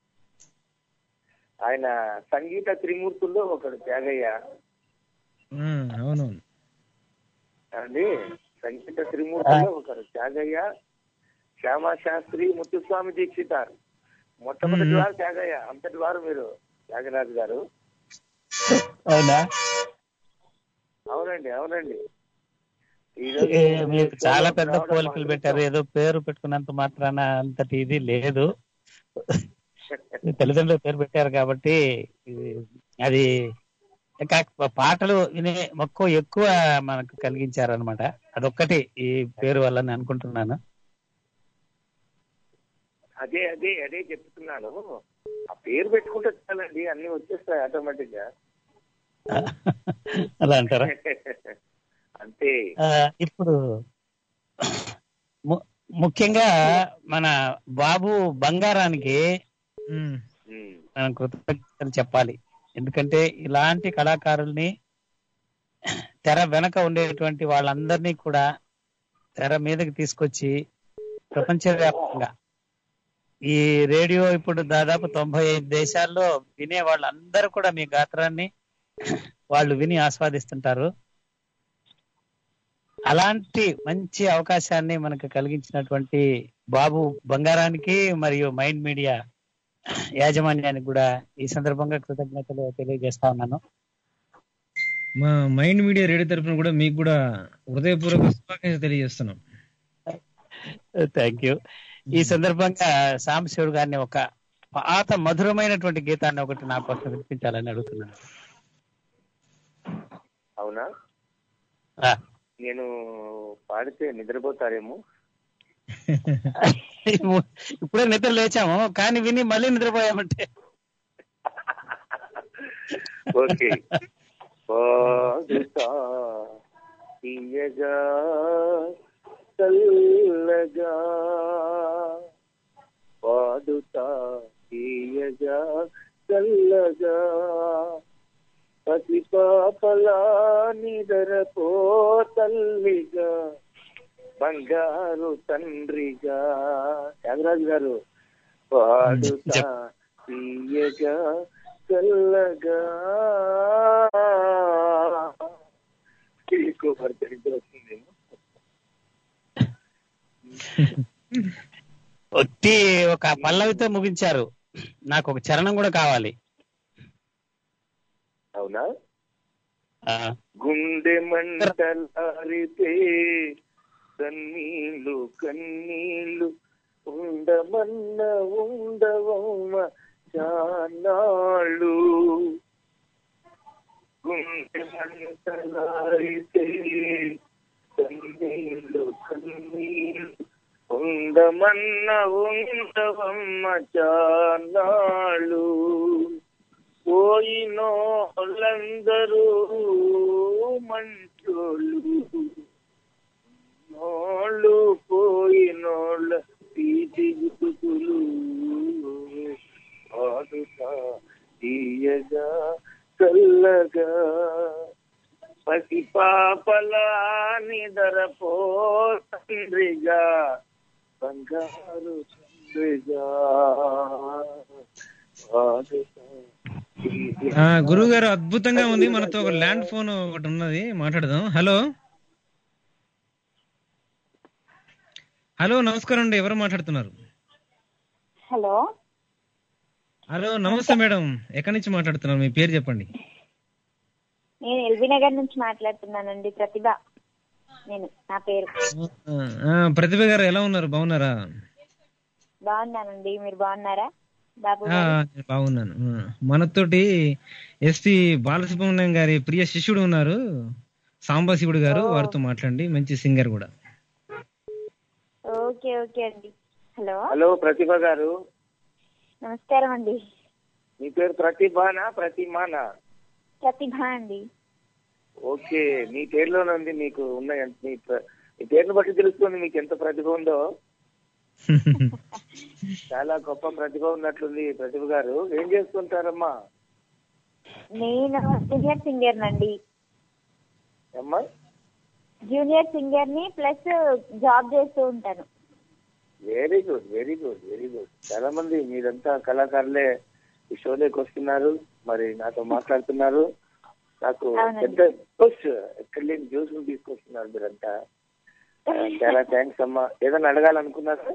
ఆయన సంగీత త్రిమూర్తుల్లో ఒకడు త్యాగయ్య ఆ, అవునవును అండి సంగీత త్రిమూర్తుల్లో ఒకడు త్యాగయ్య శ్యామా శాస్త్రి ముత్తుస్వామి దీక్షితారు మొట్టమొదటి వారు త్యాగయ్య అంతటి వారు మీరు త్యాగరాజు గారు అవునా అవునండి అవునండి ఈ రోజు ఏ, మీకు చాలా పెద్ద రావడం పోలికలు మా పెట్టారు ఏదో పేరు పెట్టుకున్నంత మాత్రాన అంతటి ఇది లేదు మీ తల్లిదండ్రులు పేరు పెట్టారు కాబట్టి ఇది అది కాక పాటలు వినే మక్కువ ఎక్కువ మనకు కలిగించారనమాట అదొక్కటి ఈ పేరు వల్ల నేను అనుకుంటున్నాను అదే అదే అదే చెప్తున్నాను ఆ పేరు పెట్టుకుంటే చాలండి అన్ని వచ్చేస్తాయి ఆటోమేటిక్ గా అలా అంటారా అంతే ఆ, ఇప్పుడు ము- ముఖ్యంగా మన బాబు బంగారానికి ఉమ్. మనం కృతజ్ఞతలు చెప్పాలి ఎందుకంటే ఇలాంటి కళాకారుల్ని తెర వెనక ఉండేటువంటి వాళ్ళందరినీ కూడా తెర మీదకి తీసుకొచ్చి ప్రపంచవ్యాప్తంగా ఈ రేడియో ఇప్పుడు దాదాపు తొంభై ఐదు దేశాల్లో వినే వాళ్ళందరూ కూడా మీ గాత్రాన్ని వాళ్ళు విని ఆస్వాదిస్తుంటారు అలాంటి మంచి అవకాశాన్ని మనకు కలిగించినటువంటి బాబు బంగారానికి మరియు మైండ్ మీడియా యాజమాన్యానికి కూడా ఈ సందర్భంగా కృతజ్ఞతలు తెలియజేస్తా ఉన్నాను మా మైండ్ మీడియా రేడియో తరఫున కూడా మీకు కూడా హృదయపూర్వక శుభాకాంక్షలు తెలియజేస్తున్నాం థ్యాంక్ యూ ఈ సందర్భంగా సాంబశివుడు గారిని ఒక పాత మధురమైనటువంటి గీతాన్ని ఒకటి నా కోసం వినిపించాలని అడుగుతున్నాను అవునా ఆ, నేను పాడితే నిద్రపోతారేమో ఇప్పుడే నిద్ర లేచాము కానీ విని మళ్ళీ నిద్రపోయామంటే ఓకే పాడుతా తీయగా చల్లగా పాడుతా తీయగా చల్లగా పసి పాపలా నిదరపో తల్లిగా బంగారు తండ్రిగా త్యాగరాజు గారు పాడుతా తీయగా చల్లగా ఎక్కువ పరిచయం వస్తుందేమో ఒట్టి ఒక పల్లవితో ముగించారు నాకు ఒక చరణం కూడా కావాలి అవునా ఆ, గుండె మంటలారితే కన్నీళ్ళు కన్నీళ్ళు ఉండమన్న ఉండవమ్మ చానాళ్ళు గుండె మంటలారితే కన్నీళ్ళు కన్నీళ్ళు ఉండమన్న ఉండవమ్మ చానాళ్ళు పోయినోళ్ళందరూ మంచోళ్ళు నోళ్ళు పోయినోళ్ళ తీటి గుతుకులు ఆడుతా తీయగా చల్లగా పసి పాపలా నిదరపో తండ్రిగా బంగారు తండ్రిగా ఆడుతా ఆ గురువు గారు అద్భుతంగా ఉంది మనతో ఒక ల్యాండ్ ఫోన్ ఒకటి ఉన్నది మాట్లాడదాం హలో హలో నమస్కారం అండి ఎవరు మాట్లాడుతున్నారు హలో హలో నమస్తే మేడం ఎక్కడి నుంచి మాట్లాడుతున్నారు మీ పేరు చెప్పండి నేను ఎల్బీ నగర్ నుంచి మాట్లాడుతున్నానండి ప్రతిభ నేను నా పేరు ఆ, ఆ, ప్రతిభ గారు ఎలా ఉన్నారు బాగున్నారా బాగున్నానండి మీరు బాగున్నారా బాబు ఆ, గారు? నేను బాగున్నాను ఆ, మనతోటి ఎస్పి బాలసుబ్రహ్మణ్యం గారి ప్రియ శిష్యుడు ఉన్నారు సాంబశివుడు గారు వారితో మాట్లాడండి మంచి సింగర్ కూడా ఓకే ఓకే అండి హలో హలో ప్రతిభ గారు నమస్కారం అండి మీ పేరు ప్రతిభానా ప్రతిమానా ప్రతిభ అండి ఓకే మీ పేరులోనే ఉంది మీకు ఉన్న ఎంత- మీ ప్ర- మీ పేరును బట్టి తెలుస్తుంది మీకు ఎంత ప్రతిభ ఉందో చాలా గొప్ప ప్రతిభ ఉన్నట్లుంది ప్రతిభ గారు ఏం చేస్తుంటారమ్మా నేను జూనియర్ సింగర్ నండి అమ్మా జూనియర్ సింగర్ ని ప్లస్ జాబ్ చేస్తూ ఉంటాను very good very good very good చాలా మంది మీరంతా కళాకారులే ఈ షోలోకి వస్తున్నారు మరి నాతో మాట్లాడుతున్నారు నాకు అవునండి. పెద్ద జ్యూస్ ఎక్కడ లేని జ్యూస్ తీసుకొస్తున్నారు మీరంతా ఆ, చాలా థ్యాంక్స్ అమ్మా ఏదైనా అడగాలనుకున్నారా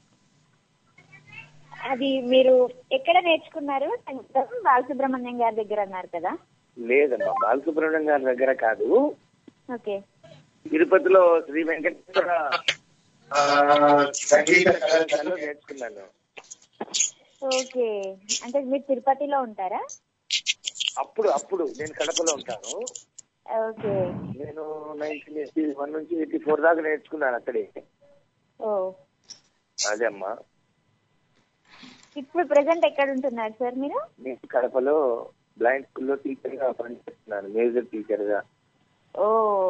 అది మీరు ఎక్కడ నేర్చుకున్నారు సంగీతం బాలసుబ్రహ్మణ్యం గారి దగ్గర అన్నారు కదా లేదమ్మా బాలసుబ్రహ్మణ్యం గారి దగ్గర కాదు ఓకే తిరుపతిలో శ్రీ వెంకటేశ్వర ఆ, సంగీత కళాశాలలో నేర్చుకున్నాను ఓకే అంటే మీరు తిరుపతిలో ఉంటారా అప్పుడు అప్పుడు నేను కడపలో ఉంటాను ఓకే నేను నైన్టీన్ ఎయిటీ వన్ నుంచి ఎయిటీ ఫోర్ దాకా నేర్చుకున్నాను అక్కడే ఓ అదే అమ్మా ఇప్పుడు ప్రెసెంట్ ఎక్కడ ఉంటున్నారు సార్ మీరు నేను కడపలో బ్లైండ్ స్కూల్లో టీచర్ గా పనిచేస్తున్నాను మ్యూజిక్ టీచర్ గా ఓ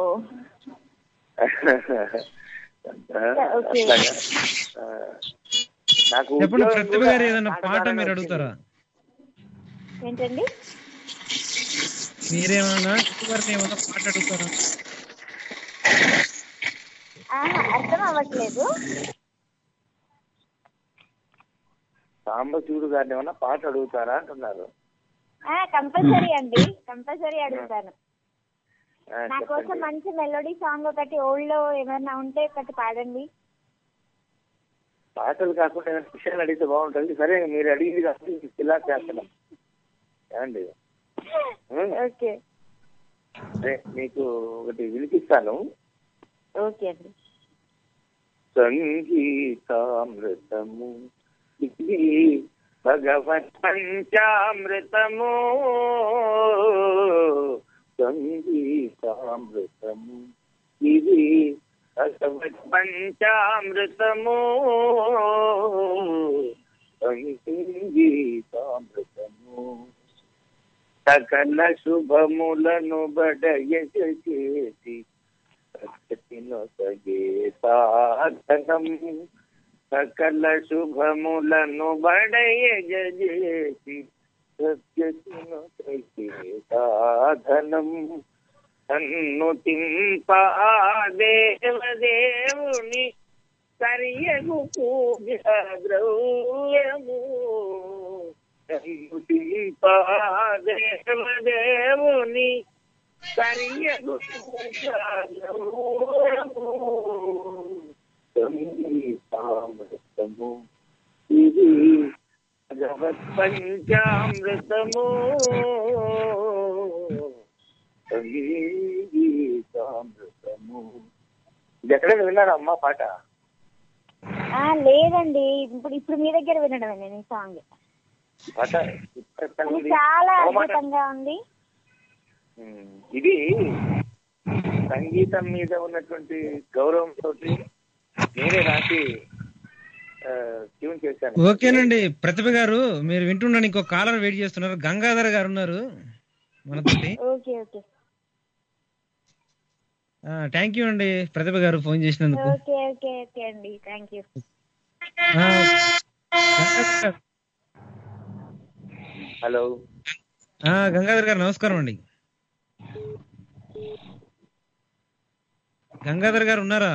ఓకే. అట్లాగా. ఆ, నాకు చెప్పండి ఉద్యోగం ప్రతిభ కూడా గారు ఏదైనా పాట పాటగానే మీరు వచ్చింది. అడుగుతారా ఏంటండి మీరేమన్నా ప్రతిభ గారిని ఏమన్నా పాట అడుగుతారా ఆహా, అర్థం అవ్వట్లేదు సాంబశివుడు గారిని ఏమన్నా పాట అడుగుతారా అంటున్నారు కంపల్సరీ అండి కంపల్సరీ అడుగుతాను ఆ, నా కోసం చెప్పండి మంచి మెలోడీ సాంగ్ ఒకటి ఓల్డ్ లో ఏమైనా ఉంటే ఒకటి పాడండి పాటలు కాకుండా ఏమైనా విషయాలు అడిగితే బాగుంటుంది సరే మీరు అడిగింది కాబట్టి మీకు ఇలా చేస్తున్నాం ఏమండి ఉం? ఓకే సరే మీకు ఒకటి వినిపిస్తాను ఓకే అండి సంగీతామృతము ఇది భగవత్ పంచామృతము సంగీతామృతము ఇది భగవత్ పంచామృతము సంగీతామృతము సకల శుభములను బడయచేసి సత్యనొసగే సాధనం సకల శుభములను బడయజేసి సత్యనొసగే సాధనం సన్నుతింప ఆ దేవదేవుని కరియగు పూజ ద్రవ్యము సన్నుతింప ఆ దేవదేవుని కరియగు పూజ ద్రవ్యము సంగీతామృతము ఇది భగవత్ పంచామృతము సంగీతామృతము ఇది ఎక్కడైనా విన్నారా అమ్మా పాట ఆ లేదండి ఇప్పుడు ఇప్పుడు మీ దగ్గర వినడమే నేను ఈ సాంగ్ పాట ఇక్కడ ఇది ఉంది. చాలా ఓ మాట. అద్భుతంగా ఉంది ఉమ్, ఇది సంగీతం మీద ఉన్నటువంటి గౌరవంతో నేనే రాసి ఆ, ట్యూన్ చేశాను ఓకేనండి ప్రతిభ గారు మీరు వింటున్నాను ఇంకో కాలర్ వెయిట్ చేస్తున్నారు గంగాధర్ గారు ఉన్నారు మనతోటి ఓకే ఓకే థ్యాంక్ యూ అండి ప్రతిభ గారు ఫోన్ చేసినందుకు ఓకే ఓకే ఓకే అండి థ్యాంక్ యూ ఆ, గంగాధర్ గారు- హలో ఆ, గంగాధర్ గారు నమస్కారం అండి గంగాధర్ గారు ఉన్నారా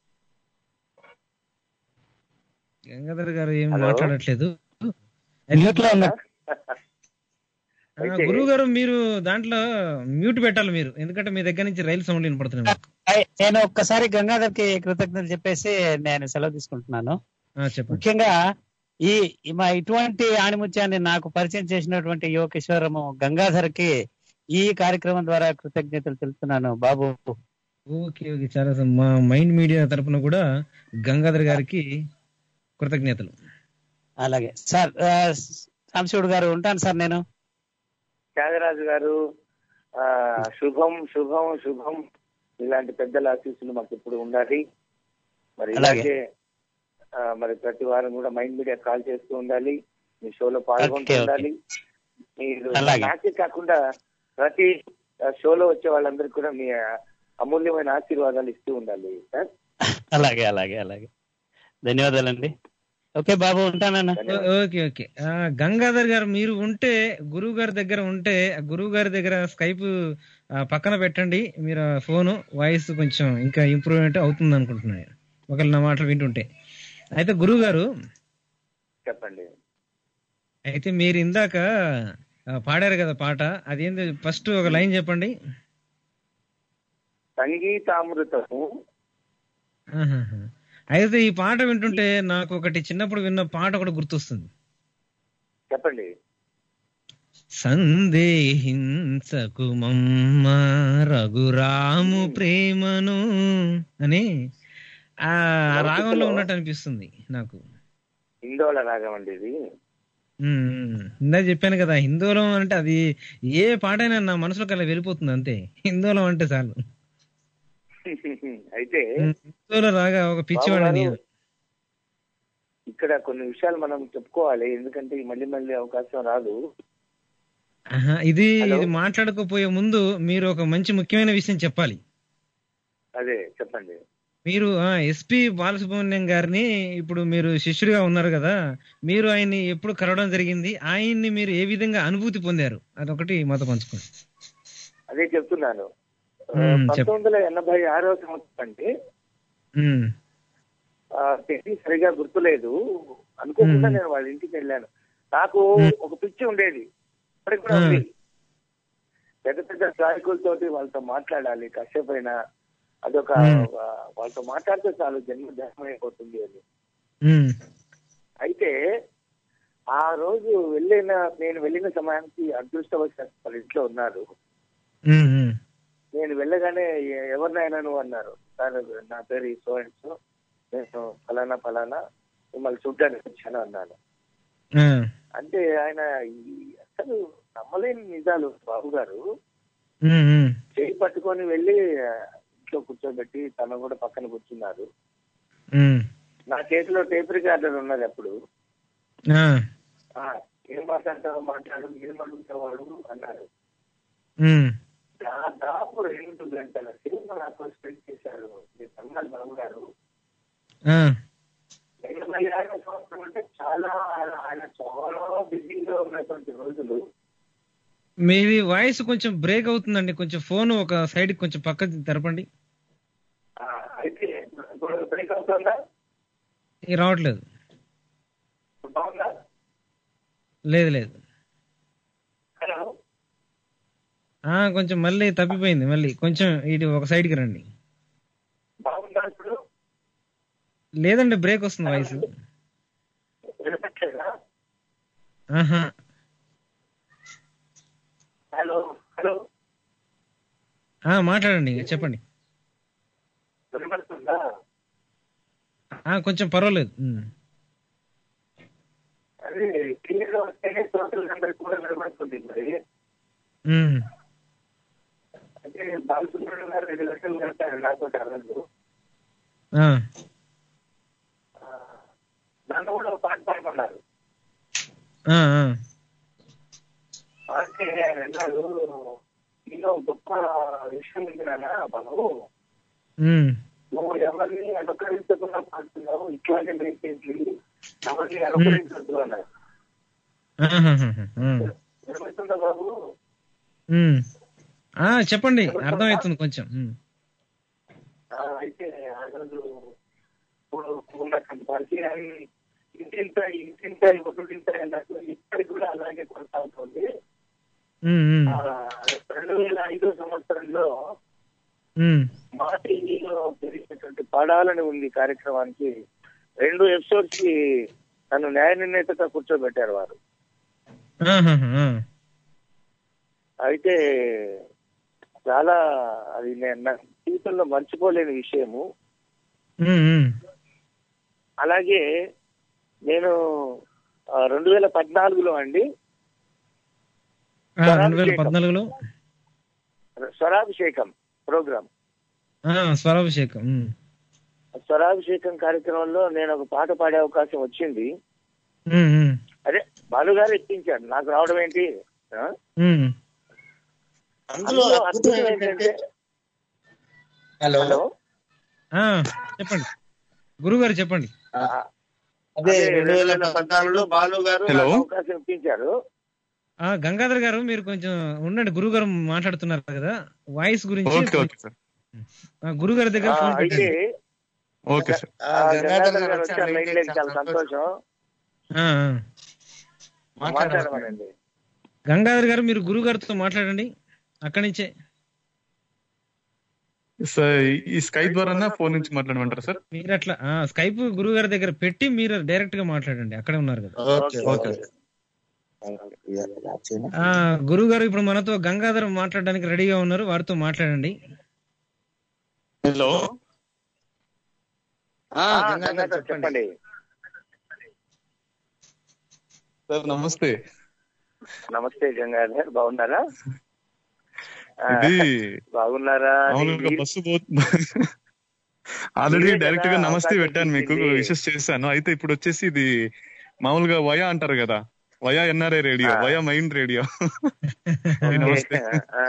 గంగాధర్ గారు ఏం హలో. మాట్లాడట్లేదు మ్యూట్ లో ఉన్నా అయితే- గురువు గారు మీరు దాంట్లో మ్యూట్ పెట్టాలి మీరు ఎందుకంటే మీ దగ్గర నుంచి రైలు సౌండ్ వినపడుతున్నాయి మాకు. హాయ్, నేను ఒక్కసారి గంగాధర్ కి కృతజ్ఞతలు చెప్పేసి నేను సెలవు తీసుకుంటున్నాను ఆ, చెప్పండి ముఖ్యంగా ఈ ఈ మా ఇటువంటి ఆణిముత్యాన్ని నాకు పరిచయం చేసినటువంటి యువకిషోరము గంగాధర్ కి ఈ కార్యక్రమం ద్వారా కృతజ్ఞతలు తెలుపుతున్నాను బాబు ఓకే ఓకే చాలా సం- మా మైండ్ మీడియా తరపున కూడా గంగాధర్ గారికి కృతజ్ఞతలు అలాగే సార్ ఆ, సాంశివుడు గారు ఉంటాను సార్ నేను త్యాగరాజు గారు ఆ శుభం శుభం శుభం ఇలాంటి పెద్దల ఆశీస్సులు మాకు ఇప్పుడు ఉండాలి మరి అలాగే. ఇలాగే ఆ, మరి ప్రతి వారం కూడా మైండ్ మీడియా కాల్ చేస్తూ ఉండాలి మీ షోలో పాల్గొంటూ ఓకే, ఓకే. ఉండాలి మీరు అలాగే. నాకే కాకుండా ప్రతి ఆ, షోలో వచ్చే వాళ్ళందరికీ కూడా మీ అమూల్యమైన ఆశీర్వాదాలు ఇస్తూ ఉండాలి సార్ అలాగే అలాగే అలాగే ధన్యవాదాలండి ఓకే బాబు ఉంటానన్నా ఓ- ఓకే ఓకే ఆ, గంగాధర్ గారు మీరు ఉంటే గురువు గారి దగ్గర ఉంటే ఆ గురువు గారి దగ్గర స్కైప్ ఆ, పక్కన పెట్టండి మీరు ఆ ఫోను వాయిస్ కొంచెం ఇంకా ఇంప్రూవ్మెంట్ అవుతుంది అనుకుంటున్నాను ఒకవేళ నా మాటలు వింటుంటే అయితే గురువు గారు చెప్పండి అయితే మీరు ఇందాక ఆ, పాడారు కదా పాట అదేంది ఫస్ట్ ఒక లైన్ చెప్పండి సంగీతామృతము ఆహాహా. అయితే ఈ పాట వింటుంటే నాకు ఒకటి చిన్నప్పుడు విన్న పాట ఒకటి గుర్తొస్తుంది చెప్పండి సందేహించకు మమ్మ రఘురాము ప్రేమను అని ఆ రాగంలో ఉన్నట్టు అనిపిస్తుంది నాకు ఇందోళ రాగం అండి ఇది ఉమ్, ఉమ్. ఇందాక చెప్పాను కదా హిందోళం అంటే అది ఏ పాటైనా నా మనసులోకి అలా వెళ్ళిపోతుంది అంతే హిందోళం అంటే చాలు అయితే ఉమ్, హిందోళం రాగా ఒక పిచ్చివాడిని బాబు గారు, ఇక్కడ కొన్ని విషయాలు మనం చెప్పుకోవాలి ఎందుకంటే ఈ మళ్ళీ మళ్ళీ అవకాశం రాదు ఆహా, ఇది హలో. ఇది మాట్లాడుకోపోయే ముందు మీరు ఒక మంచి ముఖ్యమైన విషయం చెప్పాలి అదే చెప్పండి మీరు ఎస్పి బాలసుబ్రహ్మణ్యం గారిని ఇప్పుడు మీరు శిష్యుడిగా ఉన్నారు కదా మీరు ఆయన్ని ఎప్పుడు కలవడం జరిగింది ఆయన్ని మీరు ఏ విధంగా అనుభూతి పొందారు అదొకటి మాతో పంచుకోండి అదే చెప్తున్నాను ఆ, మ్మ్, చెప్పు. పంతొమ్మిది వందల ఎనభై ఆరో సంవత్సరం అంటే ఉమ్, ఆ, తేదీ సరిగా గుర్తులేదు అనుకోకుండా మ్మ్. నేను వాళ్ళ ఇంటికి వెళ్ళాను నాకు మ్మ్. ఒక పిచ్చి ఉండేది ఇప్పటికి కూడా మ్మ్. ఉంది పెద్ద పెద్ద గాయకులతోటి వాళ్ళతో మాట్లాడాలి కాసేపు అయినా అదొక మ్మ్. ఆ, వాళ్ళతో మాట్లాడితే చాలు జన్మ ధ్యానమైపోతుంది అని ఉమ్, అయితే ఆ రోజు వెళ్ళిన నేను వెళ్ళిన సమయానికి అదృష్టవశాత్తు వాళ్ళ ఇంట్లో ఉన్నారు ఉమ్, ఉమ్, నేను వెళ్ళగానే "ఎ- ఎవరినైనా నువ్వు అన్నారు సార్ నా పేరు ఈ సో అండ్ సో నేను ఫలానా ఫలానా మిమ్మల్ని చూడ్డానికి వచ్చాను అన్నాను ఆ, అంటే ఆయన ఈ అసలు నమ్మలేని నిజాలు బాబు గారు ఉమ్, ఉమ్, చేయి పట్టుకొని వెళ్ళి ఆ, ఇంట్లో కూర్చోబెట్టి తను కూడా పక్కన కూర్చున్నారు ఉమ్, నా చేతిలో టేప్ రికార్డర్ ఉన్నది అప్పుడు ఆ, "ఆ, ఏం మాట్లాడతావో మాట్లాడు ఏం అడుగుతావాడు అన్నారు ఉమ్, దాదాపు రెండు గంటల సేపు నాకు స్పెండ్ చేశారు మీరు అన్నారు బాబు గారు ఆ, ఎనభై ఆరో సంవత్సరం అంటే చాలా ఆయన- ఆయన చాలా బిజీగా ఉన్నటువంటి రోజులు మీది వాయిస్ కొంచెం బ్రేక్ అవుతుందండి కొంచెం ఫోన్ ఒక సైడ్ కొంచెం పక్క తెరపండి ఆ, అయితే ఇప్పుడు బ్రేక్ అవుతుందా ఇది రావట్లేదు బాగుందా లేదు లేదు హలో ఆ కొంచెం మళ్ళీ తప్పిపోయింది మళ్ళీ కొంచెం ఇటు ఒక సైడ్కి రండి బాగుందా ఇప్పుడు లేదండి బ్రేక్ వస్తుంది వాయిస్ వినపట్లేదా ఆహా హలో హలో ఆ, మాట్లాడండి చెప్పండి వినపడుతుందా ఆ, కొంచెం పర్వాలేదు ఉమ్. అదే క్లియర్ గా వస్తేనే శ్రోతలందరికీ కూడా వినపడుతుంది మరి ఉమ్. అంటే బాలసుబ్రహ్మణ్యం గారు రెండు లక్షలు కడతారు నాతో రోజు ఆ, నన్ను కూడా ఒక పాట పాడమన్నారు ఆ, ఆ. అంటే ఆయన అన్నారు నీలో గొప్ప విషయం ఉంది నాన్న బాబు ఉమ్. నువ్వు ఎవరిని అనుకరించకుండా పాడుతున్నావు ఇట్లాగే మెయింటైన్ ఎవరిని అనుకరించద్దు అన్నారు ఆహాహాహా. ఆ. వినపడుతుందా బాబు ఉమ్. ఆ, చెప్పండి అర్థమవుతుంది కొంచెం ఉమ్. ఆ, అయితే ఆ రోజు ఇప్పుడు ఉన్నటువంటి పరిచయాన్ని ఇంటింత ఇంటింత ఒకటింత అన్నట్టు ఇప్పటికి కూడా అలాగే కొనసాగుతుంది ఉమ్, ఉమ్. ఆ, రెండు వేల ఐదో సంవత్సరంలో ఉమ్. మా టీవీలో జరిగినటువంటి పాడాలని ఉంది కార్యక్రమానికి రెండు ఎపిసోడ్స్ కి నన్ను న్యాయ నిర్ణేతగా కూర్చోబెట్టారు వారు ఆహాహా. ఆ. అయితే చాలా అది నేను నా జీవితంలో మర్చిపోలేని విషయము ఉమ్, ఉమ్. అలాగే నేను ఆ, రెండు వేల పద్నాలుగులో అండి ఆ, రెండు వేల పద్నాలుగులో స్వరాభిషేకం ప్రోగ్రామ్ ఆ, స్వరాభిషేకం ఉమ్. స్వరాభిషేకం కార్యక్రమంలో నేను ఒక పాట పాడే అవకాశం వచ్చింది ఉమ్, ఉమ్. అదే బాలుగారు ఎక్కించాడు నాకు రావడం ఏంటి ఆ? ఉమ్. అందులో అద్భుతం ఏంటంటే హలో హలో ఆ, చెప్పండి గురుగారు చెప్పండి అదే రెండు వేల పద్నాలుగులో బాలు గారు హలో. నాకు అవకాశం ఇప్పించారు ఆ గంగాధర్ గారు మీరు కొంచెం ఉండండి గురువు గారు మాట్లాడుతున్నారు కదా వాయిస్ గురించి ఓకే ఓకే సార్ ఆ, గురువు గారి దగ్గర ఆ, ఫోన్ అయితే పెట్టండి ఓకే సార్ ఆ, గంగాధర్ గారు వచ్చారు లైన్ లేదు చాలా సంతోషం ఆ, ఆ. మాట్లాడమనండి గంగాధర్ గారు మీరు గురువు గారితో మాట్లాడండి అక్కడి నుంచే సార్ ఈ స్కైప్ ద్వారా ఫోన్ నుంచి మాట్లాడమంటారా సార్ మీరు అట్లా ఆ, స్కైప్ గురువు గారి దగ్గర పెట్టి మీరు డైరెక్ట్ గా మాట్లాడండి అక్కడే ఉన్నారు కదా ఓకే ఓకే ఆ గురువు గారు ఇప్పుడు మనతో గంగాధర్ మాట్లాడడానికి రెడీగా ఉన్నారు వారితో మాట్లాడండి హలో ఆ, గంగాధర్ చెప్పండి సార్ నమస్తే నమస్తే గంగాధర్ బాగున్నారా ఆ, ఇది బాగున్నారా మామూలుగా అది- బస్సు పోతుంది ఆల్రెడీ మీరే డైరెక్ట్ గా కదా నమస్తే అవకాశం పెట్టాను మీకు ఇచ్చింది. విషెస్ చేశాను అయితే ఇప్పుడు వచ్చేసి ఇది మామూలుగా వయా అంటారు కదా వయా ఎన్ఆర్ఐ రేడియో ఆ. Via mind radio okay. నమస్తే ఆ,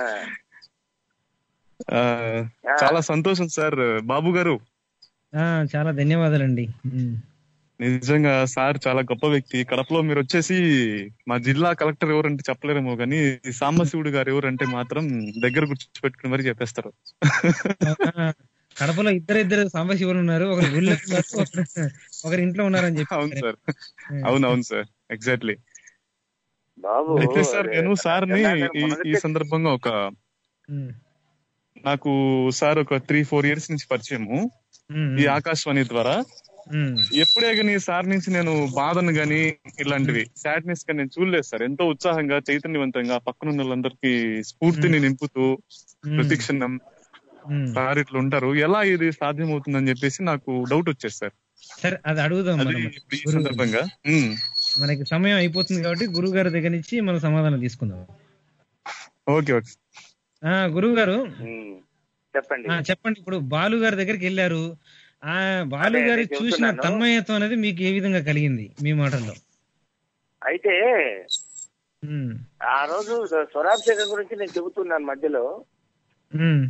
ఆ, ఆ. చాలా సంతోషం సార్ బాబు గారు ఆ, చాలా ధన్యవాదాలండి ఉమ్. నిజంగా సార్ చాలా గొప్ప వ్యక్తి కడపలో మీరు వచ్చేసి మా జిల్లా కలెక్టర్ ఎవరంటే చెప్పలేరేమో కానీ సాంబశివుడు గారు ఎవరంటే మాత్రం దగ్గర గుర్తుపెట్టుకుని మరి చెప్పేస్తారు ఆ, కడపలో ఇద్దరు ఇద్దరు సాంబశివులు ఉన్నారు ఒకరు ఊళ్ళో ఉన్నారు ఒకరు- ఒకరు ఇంట్లో ఉన్నారని చెప్పి అవును సార్ అవును అవును సార్ ఎగ్జాక్ట్లీ బాబు అయితే సార్ నేను సార్ ని గంగాధర్ ఈ- ఈ మొదటి- సందర్భంగా ఒక ఉమ్, నాకు సార్ ఒక త్రీ ఫోర్ ఇయర్స్ నుంచి పరిచయము ఉమ్, ఈ ఆకాశవాణి ద్వారా ఉమ్, ఎప్పుడే గానీ సార్ నుంచి నేను బాధను గాని ఇలాంటివి సాడ్నెస్ గా నేను చూడలేదు సార్ ఎంతో ఉత్సాహంగా చైతన్యవంతంగా పక్కన ఉన్న వాళ్ళందరికీ స్ఫూర్తిని నింపుతూ ఉమ్, ప్రతిక్షణం ఉమ్. సార్ ఇట్లా ఉంటారు ఎలా ఇది సాధ్యం అవుతుందని చెప్పేసి నాకు డౌట్ వచ్చేది సార్ సరే అది అడుగుదాం అది మనం ఇప్పుడు ఈ గురువు గారిని. సందర్భంగా ఉమ్, మనకి సమయం అయిపోతుంది కాబట్టి గురువు గారి దగ్గర నుంచి మనం సమాధానం తీసుకుందాం ఓకే ఓకే ఆ గురువు గారు ఉమ్, చెప్పండి ఆ, చెప్పండి ఇప్పుడు బాలు గారి దగ్గరికి వెళ్ళారు ఆ బాలు అదే, గారి అదే చూసిన చెబుతున్నాను. తన్మయత్వం అనేది మీకు ఏ విధంగా కలిగింది మీ మాటల్లో అయితే ఉమ్, ఆ రోజు స్వరాభిషేకం గురించి నేను చెబుతున్నాను మధ్యలో ఉమ్,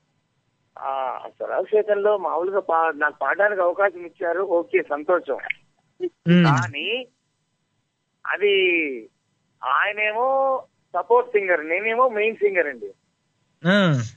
ఆ స్వరాభిషేకంలో మామూలుగా పా నాకు పాడడానికి అవకాశం ఇచ్చారు ఓకే సంతోషం ఉమ్, కానీ అది ఆయనేమో సపోర్ట్ సింగర్ నేనేమో మెయిన్ సింగర్ అండి ఆ,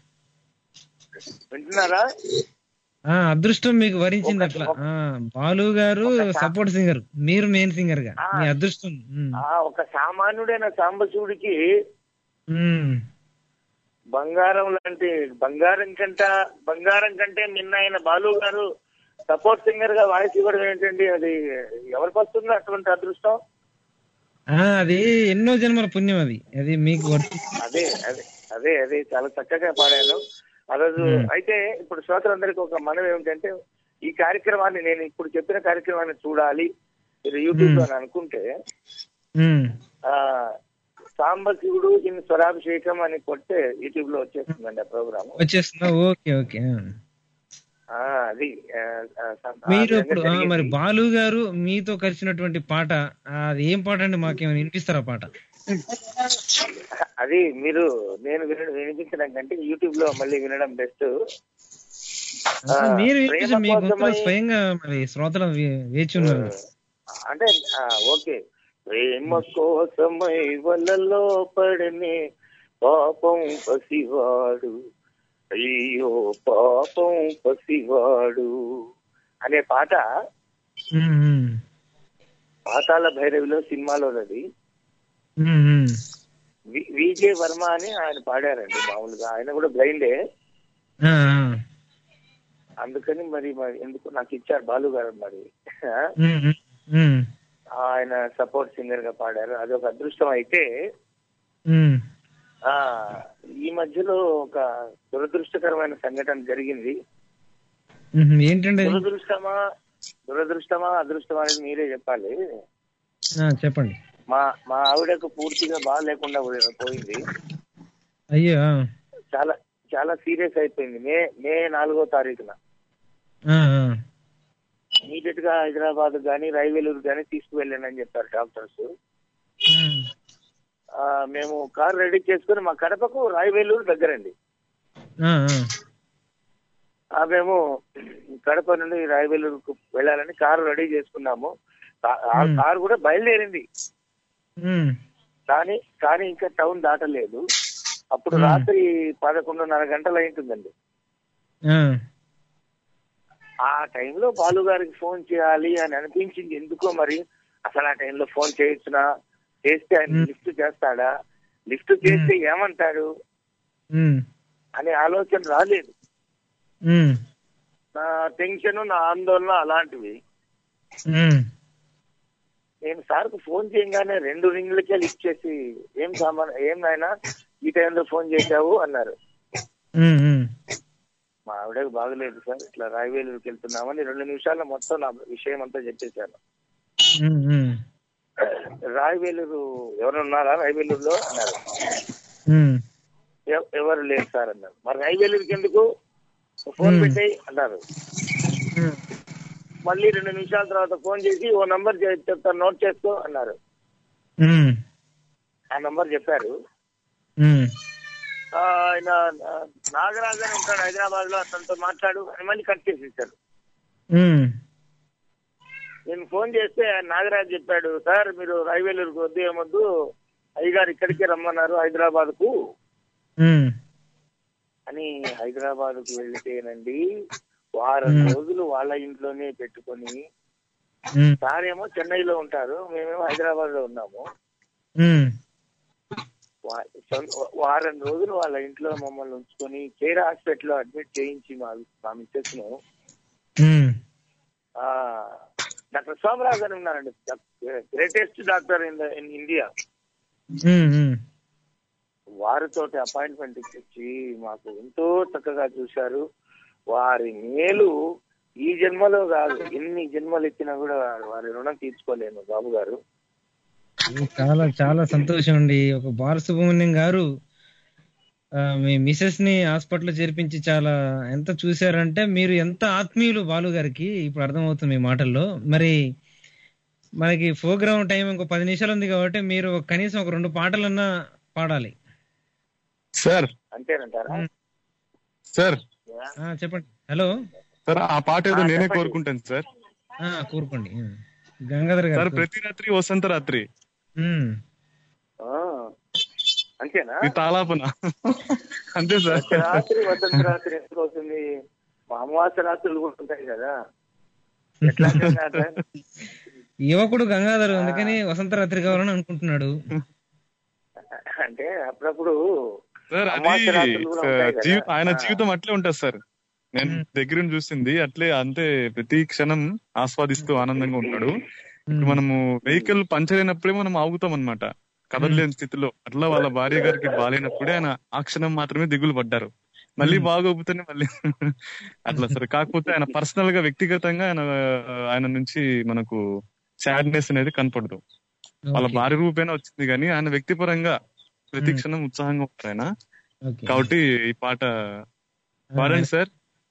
వింటున్నారా ఆ, అదృష్టం మీకు వరించింది ఒక- అట్లా ఆ, బాలు గారు ఒక సా- సపోర్ట్ సింగర్ మీరు మెయిన్ సింగర్ గా ఆ. మీ అదృష్టం ఉమ్, ఆ ఒక సామాన్యుడైన సాంబశివుడికి ఉమ్, బంగారం లాంటి బంగారం కంట బంగారం కంటే నిన్న ఆయన బాలు గారు సపోర్ట్ సింగర్ గా వాయిస్ ఇవ్వడం ఏంటండి అది ఎవరికి వస్తుంది అటువంటి అదృష్టం ఆ, అది ఎన్నో జన్మల పుణ్యం అది అది మీకు వర్తి అదే అదే అదే అదే చాలా చక్కగా పాడాను ఆ రోజు Hmm. అయితే ఇప్పుడు శ్రోతలందరికీ ఒక మనం ఏమిటంటే ఈ కార్యక్రమాన్ని నేను ఇప్పుడు చెప్పిన కార్యక్రమాన్ని చూడాలి మీరు యూట్యూబ్ లో అని అనుకుంటే ఉమ్, ఆ సాంబశివుడు ఇన్ స్వరాభిషేకం అని కొట్టే యూట్యూబ్ లో వచ్చేస్తుందండి ఆ ప్రోగ్రామ్ వచ్చేస్తుందా ఓకే ఓకే ఆ. అది ఆ, ఆ, సం- ఆ మీరు విధంగా ఇప్పుడు ఆ, జరిగింది. మరి బాలు గారు మీతో కలిసినటువంటి పాట ఆ, అది ఏం పాట అండి మాకేమైనా వినిపిస్తారా పాట అది మీరు నేను వినడం వినిపించడం కంటే యూట్యూబ్ లో మళ్ళీ వినడం బెస్ట్ ఆ, మీరు ప్రేమ వినిపించండి మీ గొంతులో కోసమై- స్వయంగా మరి శ్రోతలు వే- వేచి ఉన్నారు అంటే ఆ, ఓకే ప్రేమ కోసమై వలలో పడనే పాపం పసివాడు అయ్యో పాపం పసివాడు అనే పాట ఉమ్, ఉమ్, పాతాళ భైరవిలో సినిమాలోనది ఉమ్, ఉమ్. వి- విజే వర్మ అని ఆయన పాడారండి మామూలుగా ఆయన కూడా బ్లైండే ఆ, ఆ. అందుకని మరి మరి ఎందుకు నాకు ఇచ్చారు బాలు గారు మరి ఆ? ఉమ్, ఉమ్, ఉమ్, ఆయన సపోర్ట్ సింగర్ గా పాడారు అదొక అదృష్టం అయితే ఉమ్. ఆ ఈ మధ్యలో ఒక దురదృష్టకరమైన సంఘటన జరిగింది ఉమ్, ఏంటండి అది? దురదృష్టమా దురదృష్టమా అదృష్టమా అనేది మీరే చెప్పాలి ఆ, చెప్పండి మా మా ఆవిడకు పూర్తిగా బాగా లేకుండా పోయి- పోయింది అయ్యో ఆ. చాలా చాలా సీరియస్ అయిపోయింది మే మే నాలుగో తారీఖున ఆ, ఆ. ఇమీడియట్ గా హైదరాబాద్ గానీ రైవేలూరు గానీ తీసుకువెళ్ళానని చెప్పారు డాక్టర్స్ ఉమ్. ఆ, మేము కార్ రెడీ చేసుకుని మా కడపకు రాయవేలూరు దగ్గరండి ఆ, ఆ. ఆ, మేము కడప నుండి రాయవేలూరుకు వెళ్ళాలని కారు రెడీ చేసుకున్నాము ఆ- ఆ Hmm. కారు కూడా బయలుదేరింది ఉమ్. కానీ కానీ ఇంకా టౌన్ దాటలేదు అప్పుడు Hmm. రాత్రి పదకొండున్నర గంటలు అయింటుందండి ఆ. ఆ టైంలో బాలు గారికి ఫోన్ చేయాలి అని అనిపించింది ఎందుకో మరి అసలు ఆ టైంలో ఫోన్ చేయొచ్చునా చేస్తే ఆయన Hmm. లిఫ్ట్ చేస్తాడా లిఫ్ట్ చేస్తే ఏమంటాడు ఉమ్. అనే ఆలోచన రాలేదు ఉమ్. నా టెన్షన్ నా ఆందోళన అలాంటివి ఉమ్. నేను సార్కు ఫోన్ చేయగానే రెండు రింగ్లకే లిఫ్ట్ చేసి ఏం సామాన్ ఏం నాయనా ఈ టైంలో ఫోన్ చేశావు అన్నారు ఉమ్. ఉమ్. మా ఆవిడకు బాగలేదు సార్ ఇట్లా రాయవేలూరుకి వెళ్తున్నామని రెండు నిమిషాల్లో మొత్తం నా విషయం అంతా చెప్పేశాను ఉమ్. ఉమ్. రాయవేలూరు ఎవరు ఉన్నారా రాయవేలూరులో అన్నారు ఉమ్, ఎవ- ఎవరు లేరు సార్ అన్నారు మరి రాయవేలూరుకి ఎందుకు ఫోన్ Hmm. పెట్టాయి అన్నారు ఉమ్, మళ్ళీ రెండు నిమిషాల తర్వాత ఫోన్ చేసి ఓ నంబర్ చే- చెప్తాను నోట్ చేసుకో అన్నారు ఉమ్, ఆ నంబర్ చెప్పారు ఉమ్, ఆ, ఆయన ఆ, నాగరాజు అని ఉంటాడు హైదరాబాద్ లో అతనితో మాట్లాడు అని మళ్ళీ కట్ చేసి ఇచ్చారు ఉమ్, నేను ఫోన్ చేస్తే ఆయన నాగరాజు చెప్పాడు సార్ మీరు రైవేలూరుకు వద్దు ఏమొద్దు అయ్యగారు ఇక్కడికే రమ్మన్నారు హైదరాబాద్ కు ఉమ్, అని హైదరాబాద్ కు వెళ్తేనండి వారం Hmm. రోజులు వాళ్ళ ఇంట్లోనే పెట్టుకొని ఉమ్, సార్ ఏమో చెన్నైలో ఉంటారు మేమేమో హైదరాబాద్ లో ఉన్నాము ఉమ్, వా- సొంత- వారం రోజులు వాళ్ళ ఇంట్లో మమ్మల్ని ఉంచుకొని కేర్ హాస్పిటల్ లో అడ్మిట్ చేయించి మా మా మిస్సెస్ ను ఉమ్, ఆ, డాక్టర్ సోమరాజ్ అని ఉన్నారండి greatest doctor in in India um, um. వారితోటి అపాయింట్మెంట్ ఇచ్చి మాకు ఎంతో చక్కగా చూశారు వారి మేలు ఈ జన్మలో కాదు ఎన్ని జన్మలు ఇచ్చినా కూడా వారి రుణం తీర్చుకోలేను బాబు గారు చాలా చాలా సంతోషం అండి ఒక బాలసుబ్రహ్మణ్యం గారు ఆ, మీ మిసెస్ ని హాస్పిటల్ చేర్పించి చాలా ఎంత చూశారంటే మీరు ఎంత ఆత్మీయులు బాలు గారికి ఇప్పుడు అర్థమవుతుంది మీ మాటల్లో మరి మనకి ప్రోగ్రామ్ టైం ఇంకో పది నిమిషాలు ఉంది కాబట్టి మీరు కనీసం ఒక రెండు పాటలన్నా పాడాలి సార్ అంతేనంటారా సార్ ఆ, చెప్పండి హలో సార్ ఆ పాట ఏదో ఆ, నేనే చెప్పండి. కోరుకుంటాను సార్ ఆ, కూరుకోండి ఉమ్. గంగాధర్ సార్ గారు ప్రతి రాత్రి వసంత రాత్రి ఉమ్. ఆ, అంతేనా ఈ తాలాపన అంతే సార్ రాత్రి వసంత రాత్రి ఎందుకు అవుతుంది మా అమావాస రాత్రులు కూడా ఉంటాయి కదా ఎట్లా అర్థం కాదా? యువకుడు గంగాధర్ అందుకని వసంత రాత్రి కావాలని అనుకుంటున్నాడు అంటే అప్పుడప్పుడు సార్ అది అమావాస్య రాత్రులు కూడా ఉంటాయి కదా. జీవి- ఆయన ఆ. జీవితం అట్లే ఉంటుంది సార్ నేను దగ్గర నుండి చూసింది అట్లే అంతే ప్రతి క్షణం ఆస్వాదిస్తూ ఆనందంగా ఉంటాడు ఇప్పుడు మనము వెహికల్ పంచర్ అయినప్పుడే మనం ఆగుతాం అనమాట కదలలేని స్థితిలో అట్లా వాళ్ళ భార్య గారికి బాగాలేనప్పుడే ఆయన ఆ క్షణం మాత్రమే దిగులు పడ్డారు మళ్ళీ బాగోపోతేనే మళ్ళీ అట్లా సార్ కాకపోతే ఆయన పర్సనల్ గా వ్యక్తిగతంగా ఆయన ఆయన నుంచి మనకు సాడ్నెస్ అనేది కనపడదు వాళ్ళ Okay. భార్య రూపేనా వచ్చింది కానీ ఆయన వ్యక్తిపరంగా ప్రతి Hmm. క్షణం ఉత్సాహంగా ఉంటారు ఆయన Okay. కాబట్టి ఈ పాట పాడండి సార్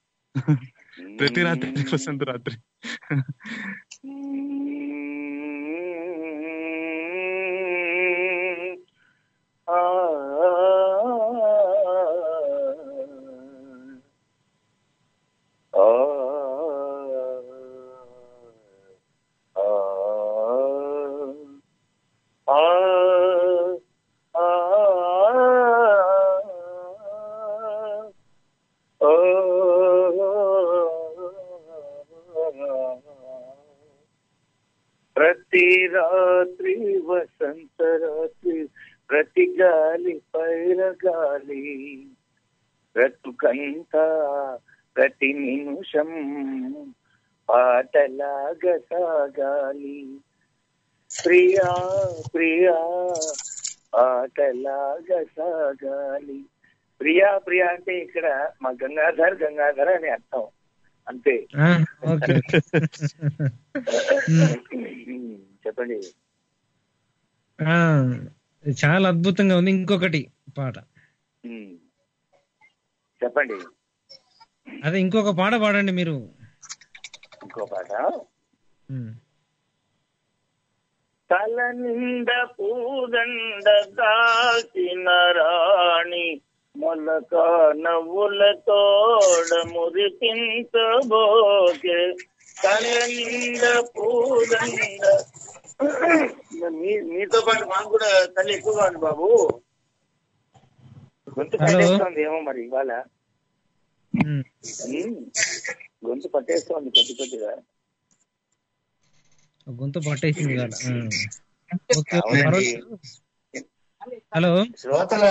ప్రతి రాత్రి వసంత రాత్రి ఆ, ఆ, ఆ, ఆ, ఆ, ప్రతి రాత్రి వసంత రాత్రి ప్రతి గాలి పైర గాలి బ్రతుకంత ప్రతి నిమిషం పాటలాగా సాగాలి ప్రియా ప్రియా పాటలాగా సాగాలి ప్రియా ప్రియా అంటే ఇక్కడ మా గంగాధర్ గంగాధర్ అని అర్థం అంతే ఆ, ఓకే చెప్పండి ఆ, చాలా అద్భుతంగా ఉంది ఇంకొకటి పాట ఉమ్. చెప్పండి అదే ఇంకొక పాట పాడండి మీరు ఇంకో పాట ఉమ్. తల నిండ పూదండ దాచిన రాణి మొలక నవ్వుల తోడ మురిపించబోకే తల నిండ పూదండ మీ- మీతో పాటు మాకు కూడా తల్లి ఎక్కువగా ఉంది బాబు గొంతు హలో. పట్టేస్తోంది ఏమో మరి ఇవాళ ఉమ్. ఉమ్. గొంతు పట్టేస్తోంది కొద్ది కొద్దిగా గొంతు పట్టేసింది ఇవాళ ఆ. ఓకే ఓకే అవునండి. పర్వాలేదు. హలో శ్రోతల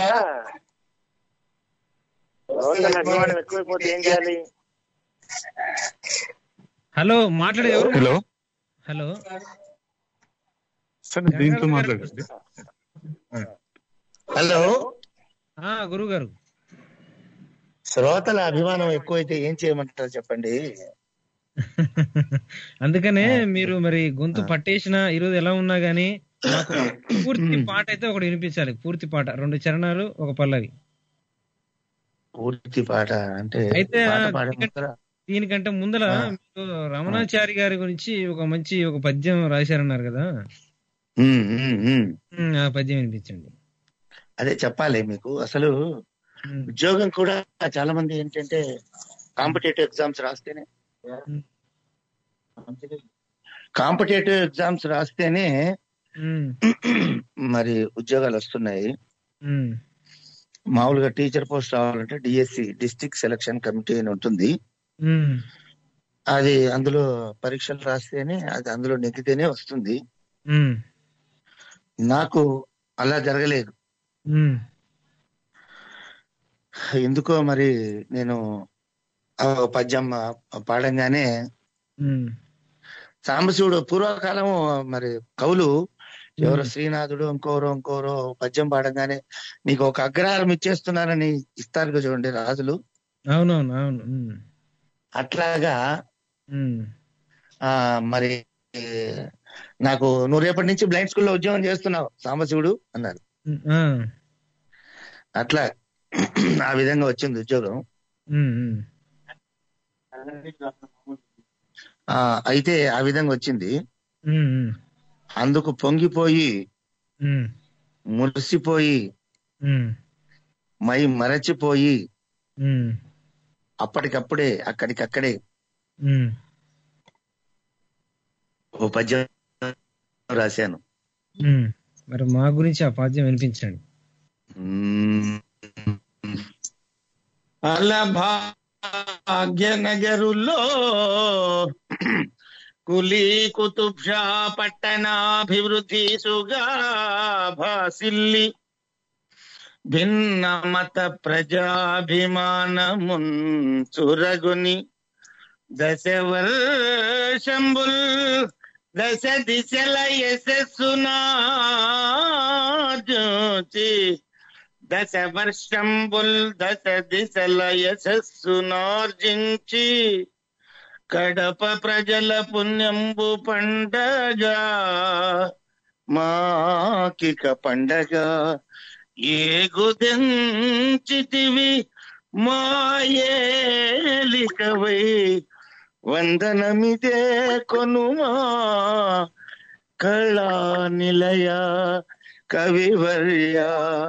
శ్రోతల అభిమానం ఎక్కువైపోతే ఏం చేయాలి హలో మాట్లాడే ఎవరు హలో హలో సార్ దీంట్లో మాట్లాడండి హలో ఆ గురువు గారు శ్రోతల అభిమానం ఎక్కువైతే ఏం చేయమంటారు చెప్పండి అందుకనే మీరు మరి గొంతు పట్టేసిన ఈరోజు ఎలా ఉన్నా గానీ నాకు పూర్తి పాట అయితే ఒకటి వినిపించాలి పూర్తి పాట రెండు చరణాలు ఒక పల్లవి పూర్తి పాట అంటే అయితే పాట ఆ, పాడే దీనికంటే- ముందర దీనికంటే ముందర ఆ. మీరు రమణాచారి గారి గురించి ఒక మంచి ఒక పద్యం రాశారన్నారు కదా ఉమ్, ఉమ్, ఉమ్. ఉమ్, ఆ పద్యం వినిపించండి అదే చెప్పాలి మీకు అసలు ఉమ్, ఉద్యోగం కూడా చాలా మంది ఏంటంటే కాంపిటేటివ్ ఎగ్జామ్స్ రాస్తేనే ఉమ్, కాంపిటేటివ్ ఎగ్జామ్స్ రాస్తేనే ఉమ్, మరి ఉద్యోగాలు వస్తున్నాయి ఉమ్, మామూలుగా టీచర్ పోస్ట్ రావాలంటే డిఎస్సి డిస్ట్రిక్ట్ సెలక్షన్ కమిటీ అని ఉంటుంది ఉమ్, అది అందులో పరీక్షలు రాస్తేనే అది అందులో నెగ్గితేనే వస్తుంది ఉమ్, నాకు అలా జరగలేదు ఉమ్, ఎందుకో మరి నేను ఆ పద్యం ఆ పాడంగానే ఉమ్, సాంబశివుడు పూర్వకాలం మరి కవులు ఎవరో శ్రీనాథుడు ఇంకోరో ఇంకోరో పద్యం పాడంగానే నీకు ఒక అగ్రహారం ఇచ్చేస్తున్నారని ఇస్తారు కదా చూడండి రాజులు అవునవును అవును ఉమ్, అట్లాగా ఉమ్, ఆ మరి నాకు నువ్వు రేపటి నుంచి బ్లైండ్ స్కూల్లో ఉద్యోగం చేస్తున్నావు సాంబశివుడు అన్నారు ఉమ్, ఆ, అట్లా ఆ విధంగా వచ్చింది ఉద్యోగం ఉమ్, ఉమ్, ఆ అయితే ఆ విధంగా వచ్చింది ఉమ్, ఉమ్, అందుకు పొంగిపోయి ఉమ్, మురిసిపోయి ఉమ్, మై మరచిపోయి ఉమ్, అప్పటికప్పుడే అక్కడికక్కడే ఉమ్. ఓ పద్యం రాశాను ఉమ్. మరి మా గురించి ఆ పద్యం వినిపించండి అలా భాగ్యనగరులో కులీ కుతుబ్ షా పట్టణాభివృద్ధి సుగా భాసిల్లి భిన్న మత ప్రజాభిమానమున్ చురగుని దశ వర్షంబుల్ దశ దిశల యశస్సునార్జుచి దశ వర్షంబుల్ దశ దిశల యశస్సునార్జించి కడప ప్రజల పుణ్యంబు పండగ మాకిక పండగ ఏగుదెంచితివి మాయేలికవై వందనమిదే కొనుమా కళా నిలయ కవివర్య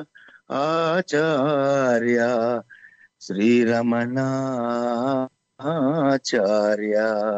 ఆచార్య శ్రీరమణ ఆచార్య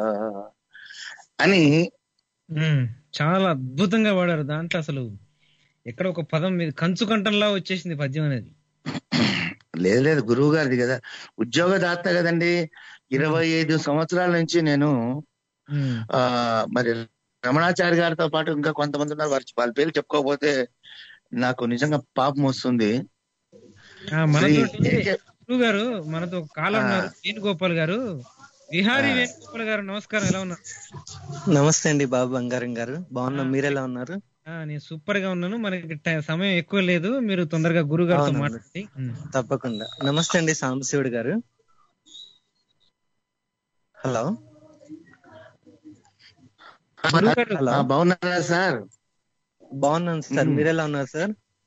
అని ఉమ్, చాలా అద్భుతంగా వాడారు దాంట్లో అసలు ఎక్కడ ఒక పదం మీద కంచు కంఠంలా వచ్చేసింది పద్యం అనేది లేదు లేదు గురువు గారిది కదా ఉద్యోగదాత కదండి ఇరవై ఐదు సంవత్సరాల నుంచి నేను ఉమ్, ఆ మరి రమణాచారి గారితో పాటు ఇంకా కొంతమంది ఉన్నారు వారి వాళ్ళ పేర్లు చెప్పుకోకపోతే నాకు నిజంగా పాపం వస్తుంది ఆ, మనతో శ్రీ ఏకే- గురువు గారు మనతో ఒక కాలం ఆ. ఉన్నారు వేణుగోపాల్ గారు విహారీ ఆ. వేణుగోపాల్ గారు నమస్కారం ఎలా ఉన్నారు నమస్తే అండి బాబు బంగారం గారు బాగున్నాం మీరు ఎలా ఉన్నారు ఆ, నేను సూపర్ గా ఉన్నాను మనకి టై- సమయం ఎక్కువ లేదు మీరు తొందరగా గురువు గారితో అవునండి. మాట్లాడండి ఉమ్. తప్పకుండా నమస్తే అండి సాంబశివుడు గారు హలో గురువు గారు హలో ఆ, బాగున్నారా సార్ బాగున్నాను సార్ మ్మ్. మీరు ఎలా ఉన్నారు సార్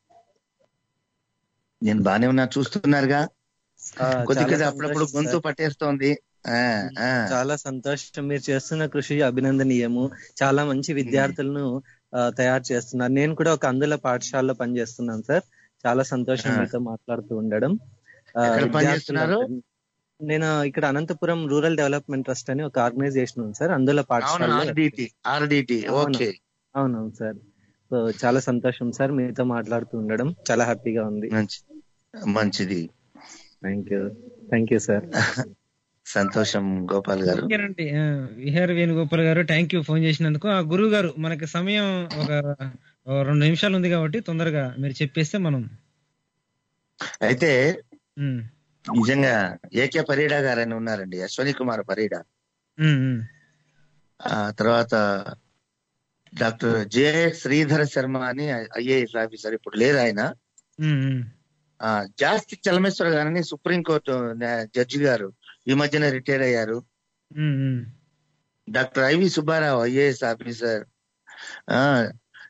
నేను బానే ఉన్నా చూస్తున్నారుగా ఆ, కొద్ది చాలా కొద్ది అప్పుడప్పుడు సంతోషం గొంతు సార్. పట్టేస్తోంది ఆ, ఆ. చాలా సంతోషం మీరు చేస్తున్న కృషి అభినందనీయము చాలా మంచి విద్యార్థులను ఆ, తయారు చేస్తున్నారు నేను కూడా ఒక అందుల పాఠశాలలో పనిచేస్తున్నాను సార్ చాలా సంతోషం ఆ. మీతో మాట్లాడుతూ ఉండడం ఆ, ఎక్కడ విద్యార్థుల- పనిచేస్తున్నారు? నేను ఇక్కడ అనంతపురం రూరల్ డెవలప్మెంట్ ట్రస్ట్ అని ఒక ఆర్గనైజేషన్ ఉంది సార్ అందులో అవును పాఠశాల ఆర్డిటి ఆర్డిటి అవును. ఓకే అవునవును సార్ సో చాలా సంతోషం సార్ మీతో మాట్లాడుతూ ఉండడం చాలా హ్యాపీగా ఉంది మంచి మంచిది thank you thank you sir సంతోషం గోపాల్ గారు ఓకేనండి ఆ, విహార్ వేణుగోపాల్ గారు థ్యాంక్ యూ ఫోన్ చేసినందుకు ఆ గురువు గారు మనకి సమయం ఒక ఓ రెండు నిమిషాలు ఉంది కాబట్టి తొందరగా మీరు చెప్పేస్తే మనం అయితే ఉమ్, నిజంగా ఏకే పరీడా గారు అని ఉన్నారండి అశ్వని కుమార్ పరీడా ఉమ్, ఉమ్, ఆ తర్వాత డాక్టర్ జె శ్రీధర శర్మ అని ఐఏఎస్ ఆఫీసర్ ఇప్పుడు లేరు ఆయన ఉమ్, ఉమ్, ఆ జాస్తి చలమేశ్వర గారని సుప్రీంకోర్టు న్యా- జడ్జి గారు ఈ మధ్యన రిటైర్ అయ్యారు ఉమ్, ఉమ్, doctor IV Subbarao IAS officer ఆ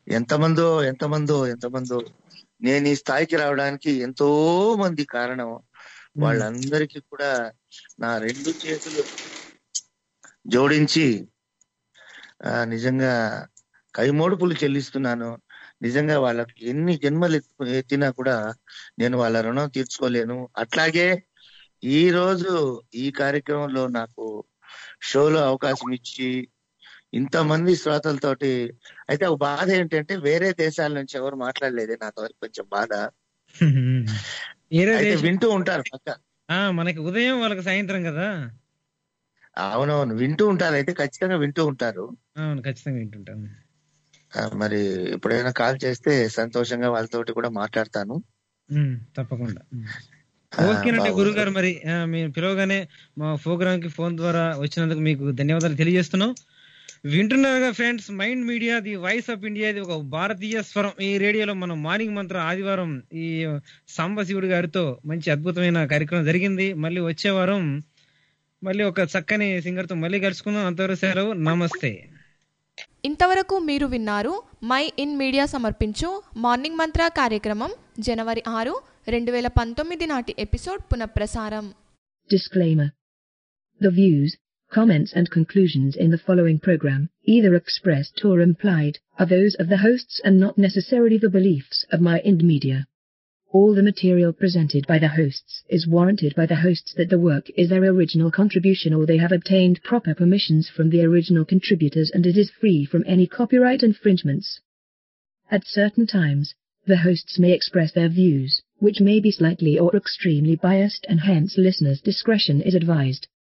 ఎంతమందో ఎంతమందో ఎంతమందో నేను ఈ స్థాయికి రావడానికి ఎంతో మంది కారణం వాళ్ళందరికీ కూడా నా రెండు చేతులు జోడించి ఆ, నిజంగా కైమోడుపులు చెల్లిస్తున్నాను నిజంగా వాళ్ళకి ఎన్ని జన్మలు ఎత్తు- ఎత్తినా కూడా నేను వాళ్ళ రుణం తీర్చుకోలేను అట్లాగే ఈ రోజు ఈ కార్యక్రమంలో నాకు షోలో అవకాశం ఇచ్చి ఇంతమంది శ్రోతలతోటి అయితే ఒక బాధ ఏంటంటే వేరే దేశాల నుంచి ఎవరు మాట్లాడలేదు నాతో కొంచెం బాధ వేరే అయితే దేశం- వింటూ ఉంటారు పక్క ఆ, మనకి ఉదయం వాళ్ళకి సాయంత్రం కదా అవునవును వింటూ ఉంటారు అయితే ఖచ్చితంగా వింటూ ఉంటారు అవును ఖచ్చితంగా వింటుంటాం ఆ, మరి ఎప్పుడైనా కాల్ చేస్తే సంతోషంగా వాళ్ళతోటి కూడా మాట్లాడతాను ఉమ్, తప్పకుండా ఉమ్. ఆ, ఓకేనండి బాగుంది. గురువు గారు మరి ఆ, మీరు పిలవగానే మా ప్రోగ్రామ్ కి ఫోన్ ద్వారా వచ్చినందుకు మీకు ధన్యవాదాలు తెలియజేస్తున్నాం వింటున్నారుగా friends mind media the voice of India ఇది ఒక భారతీయ స్వరం ఈ రేడియోలో మనం మార్నింగ్ మంత్రం ఆదివారం ఈ సాంబశివుడు గారితో మంచి అద్భుతమైన కార్యక్రమం జరిగింది మళ్ళీ వచ్చే వారం మళ్ళీ ఒక చక్కని సింగర్ తో మళ్ళీ కలుసుకుందాం అంతవరకు సెలవు నమస్తే ఇంతవరకు మీరు విన్నారు మై ఇన్ మీడియా సమర్పించు మార్నింగ్ మంత్ర కార్యక్రమం జనవరి ఆరు రెండు వేల పంతొమ్మిది నాటి ఎపిసోడ్ పునఃప్రసారం Disclaimer. The views, comments and conclusions in the following program, either expressed or implied, are those of the hosts and not necessarily the beliefs of My Ind Media. All the material presented by the hosts is warranted by the hosts that the work is their original contribution or they have obtained proper permissions from the original contributors and it is free from any copyright infringements. At certain times, the hosts may express their views, which may be slightly or extremely biased and hence listeners' discretion is advised.